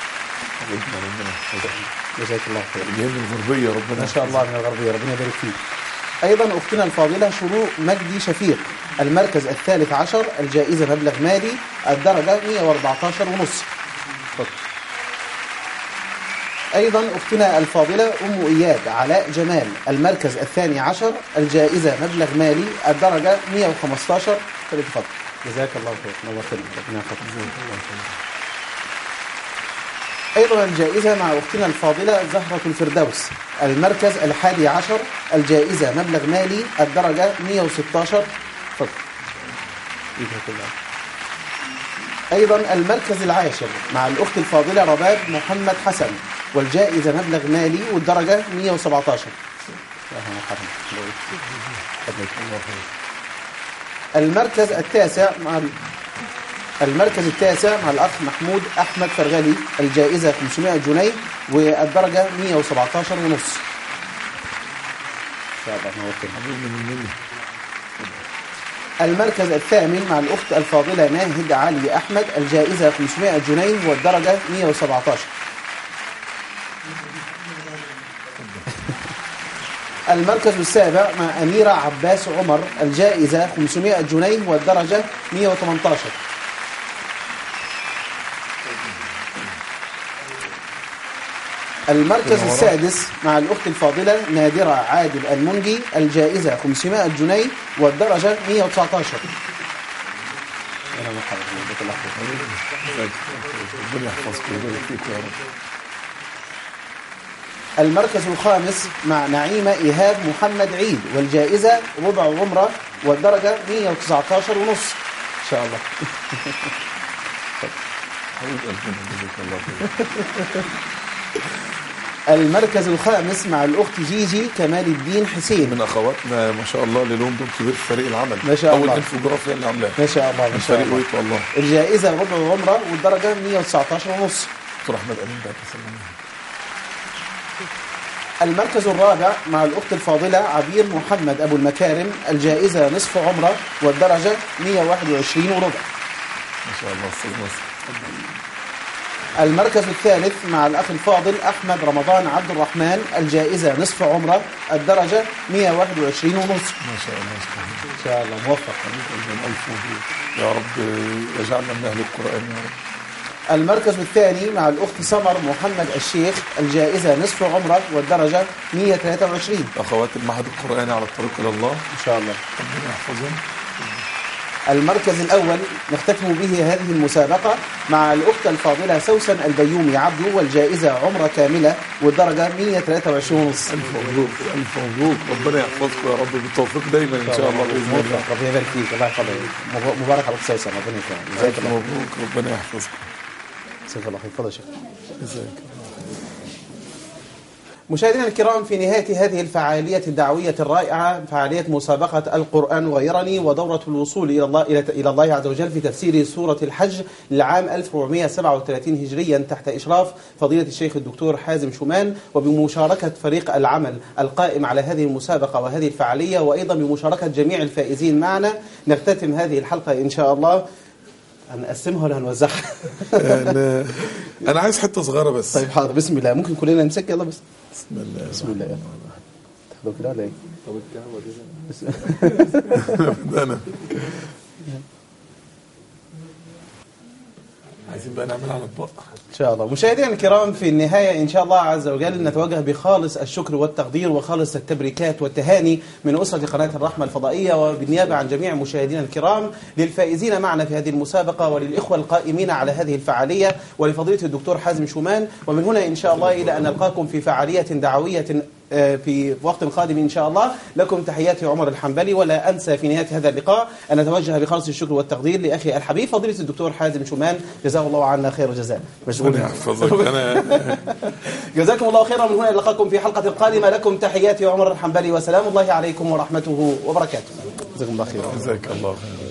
جزاك الله خير جايين الغربيه ربنا ما شاء الله من الغربية ربنا يبارك فيك أيضا أختنا الفاضلة شروق مجدي شفيق المركز الثالث عشر الجائزة مبلغ مالي الدرجة 114 ونص اتفضل. أيضا أختنا الفاضلة أم إياد علاء جمال المركز الثاني عشر الجائزة مبلغ مالي الدرجة 115 فليتفضل جزاك الله خير نورتنا ربنا يحفظك أيضا الجائزة مع أختنا الفاضلة زهرة الفردوس المركز الحادي عشر الجائزة مبلغ مالي الدرجة 116 اتفضل أيضا المركز العاشر مع الأخت الفاضلة رباب محمد حسن والجائزة مبلغ مالي والدرجة 117 المركز التاسع مع ال- المركز التاسع مع الأخ محمود أحمد فرغلي الجائزة 500 جنيه والدرجة 117 ونص إن شاء الله نورتنا. المركز الثامن مع الأخت الفاضلة ناهد علي أحمد الجائزة 500 جنيه والدرجة 117 المركز السابع مع أميرة عباس عمر الجائزة 500 جنيه والدرجة 118 المركز السادس مع الأخت الفاضلة نادرة عادل المنجي الجائزة 500 جنيه والدرجة 119 يا مرحبا جزاك الله خير. ربنا يحفظكم ويبارك فيكم يا رب المركز الخامس مع نعيمة إيهاب محمد عيد والجائزة ربع عمرة والدرجة 119 ونص إن شاء الله حبيب قلبنا جزاك الله خير المركز الخامس مع الأخت جيجي كمال الدين حسين من اخواتنا ما شاء الله اللي لهم دور كبير في فريق العمل ما شاء اول الله. انفوجرافيا اللي عاملاها ما شاء الله ما من شاء فريق الله ويت والله الجائزة ربع عمرة والدرجة 119 ونص دكتور احمد امين ده تسلم المركز الرابع مع الأخت الفاضلة عبير محمد أبو المكارم الجائزة نصف عمرة والدرجة 121 وربع ما شاء الله استاذ نصر المركز الثالث مع الأخ الفاضل أحمد رمضان عبد الرحمن الجائزة نصف عمرة الدرجة 121 ونص ما شاء الله إن شاء الله موفق ألف مبروك يا رب يجعلنا من اهل القران يا رب المركز الثاني مع الأخت سمر محمد الشيخ الجائزة نصف عمرة والدرجة 123 اخوات المعهد القراني على الطريق الى الله إن شاء الله ربنا يحفظهم المركز الأول نختتم به هذه المسابقة مع الأخت الفاضلة سوسن البيومي عبدو والجائزة عمرة كاملة والدرجة 123 ونص الف مبروك الف مبروك ربنا يحفظكم يا رب بالتوفيق دايما ان شاء الله باذن الله موفق. ربنا يبارك فيك الله يحفظك مب- مبارك عليك سوسن ربنا يكرمك جزاك الف الله مبروك ربنا يحفظكم جزاك الله خير تفضل يا شيخ جزاك مشاهدينا الكرام في نهاية هذه الفعالية الدعوية الرائعة فعالية مسابقة القرآن غيرني ودورة الوصول إلى الله إلى إلى الله عز وجل في تفسير سورة الحج للعام 1437 هجريا تحت إشراف فضيلة الشيخ الدكتور حازم شومان وبمشاركة فريق العمل القائم على هذه المسابقة وهذه الفعالية وأيضا بمشاركة جميع الفائزين معنا نختتم هذه الحلقة إن شاء الله هنقسمها ولا هنوزعها؟ انا انا عايز حته صغيره بس طيب حاضر بسم الله ممكن كلنا نمسك يلا بس بسم الله بسم الله يلا تاخدوا كده ولا ايه؟ انا عايزين بقى نعمل على اطباق ان شاء الله مشاهدينا الكرام في النهايه ان شاء الله عز وجل نتوجه بخالص الشكر والتقدير وخالص التبريكات والتهاني من اسره قناه الرحمه الفضائيه وبالنيابه عن جميع مشاهدينا الكرام للفائزين معنا في هذه المسابقه وللاخوه القائمين على هذه الفعاليه ولفضيله الدكتور حازم شومان ومن هنا ان شاء الله الى ان نلقاكم في فعاليه دعويه آه، في وقت قادم ان شاء الله لكم تحياتي عمر الحنبلي ولا انسى في نهايه هذا اللقاء ان اتوجه بخالص الشكر والتقدير لاخي الحبيب فضيله الدكتور حازم شومان جزاه الله عنا خير الجزاء مشغول ربنا يحفظك انا جزاكم الله خيرا من هنا نلقاكم في حلقه قادمه لكم تحياتي عمر الحنبلي وسلام الله عليكم ورحمته وبركاته جزاكم الله خيرا جزاك الله خير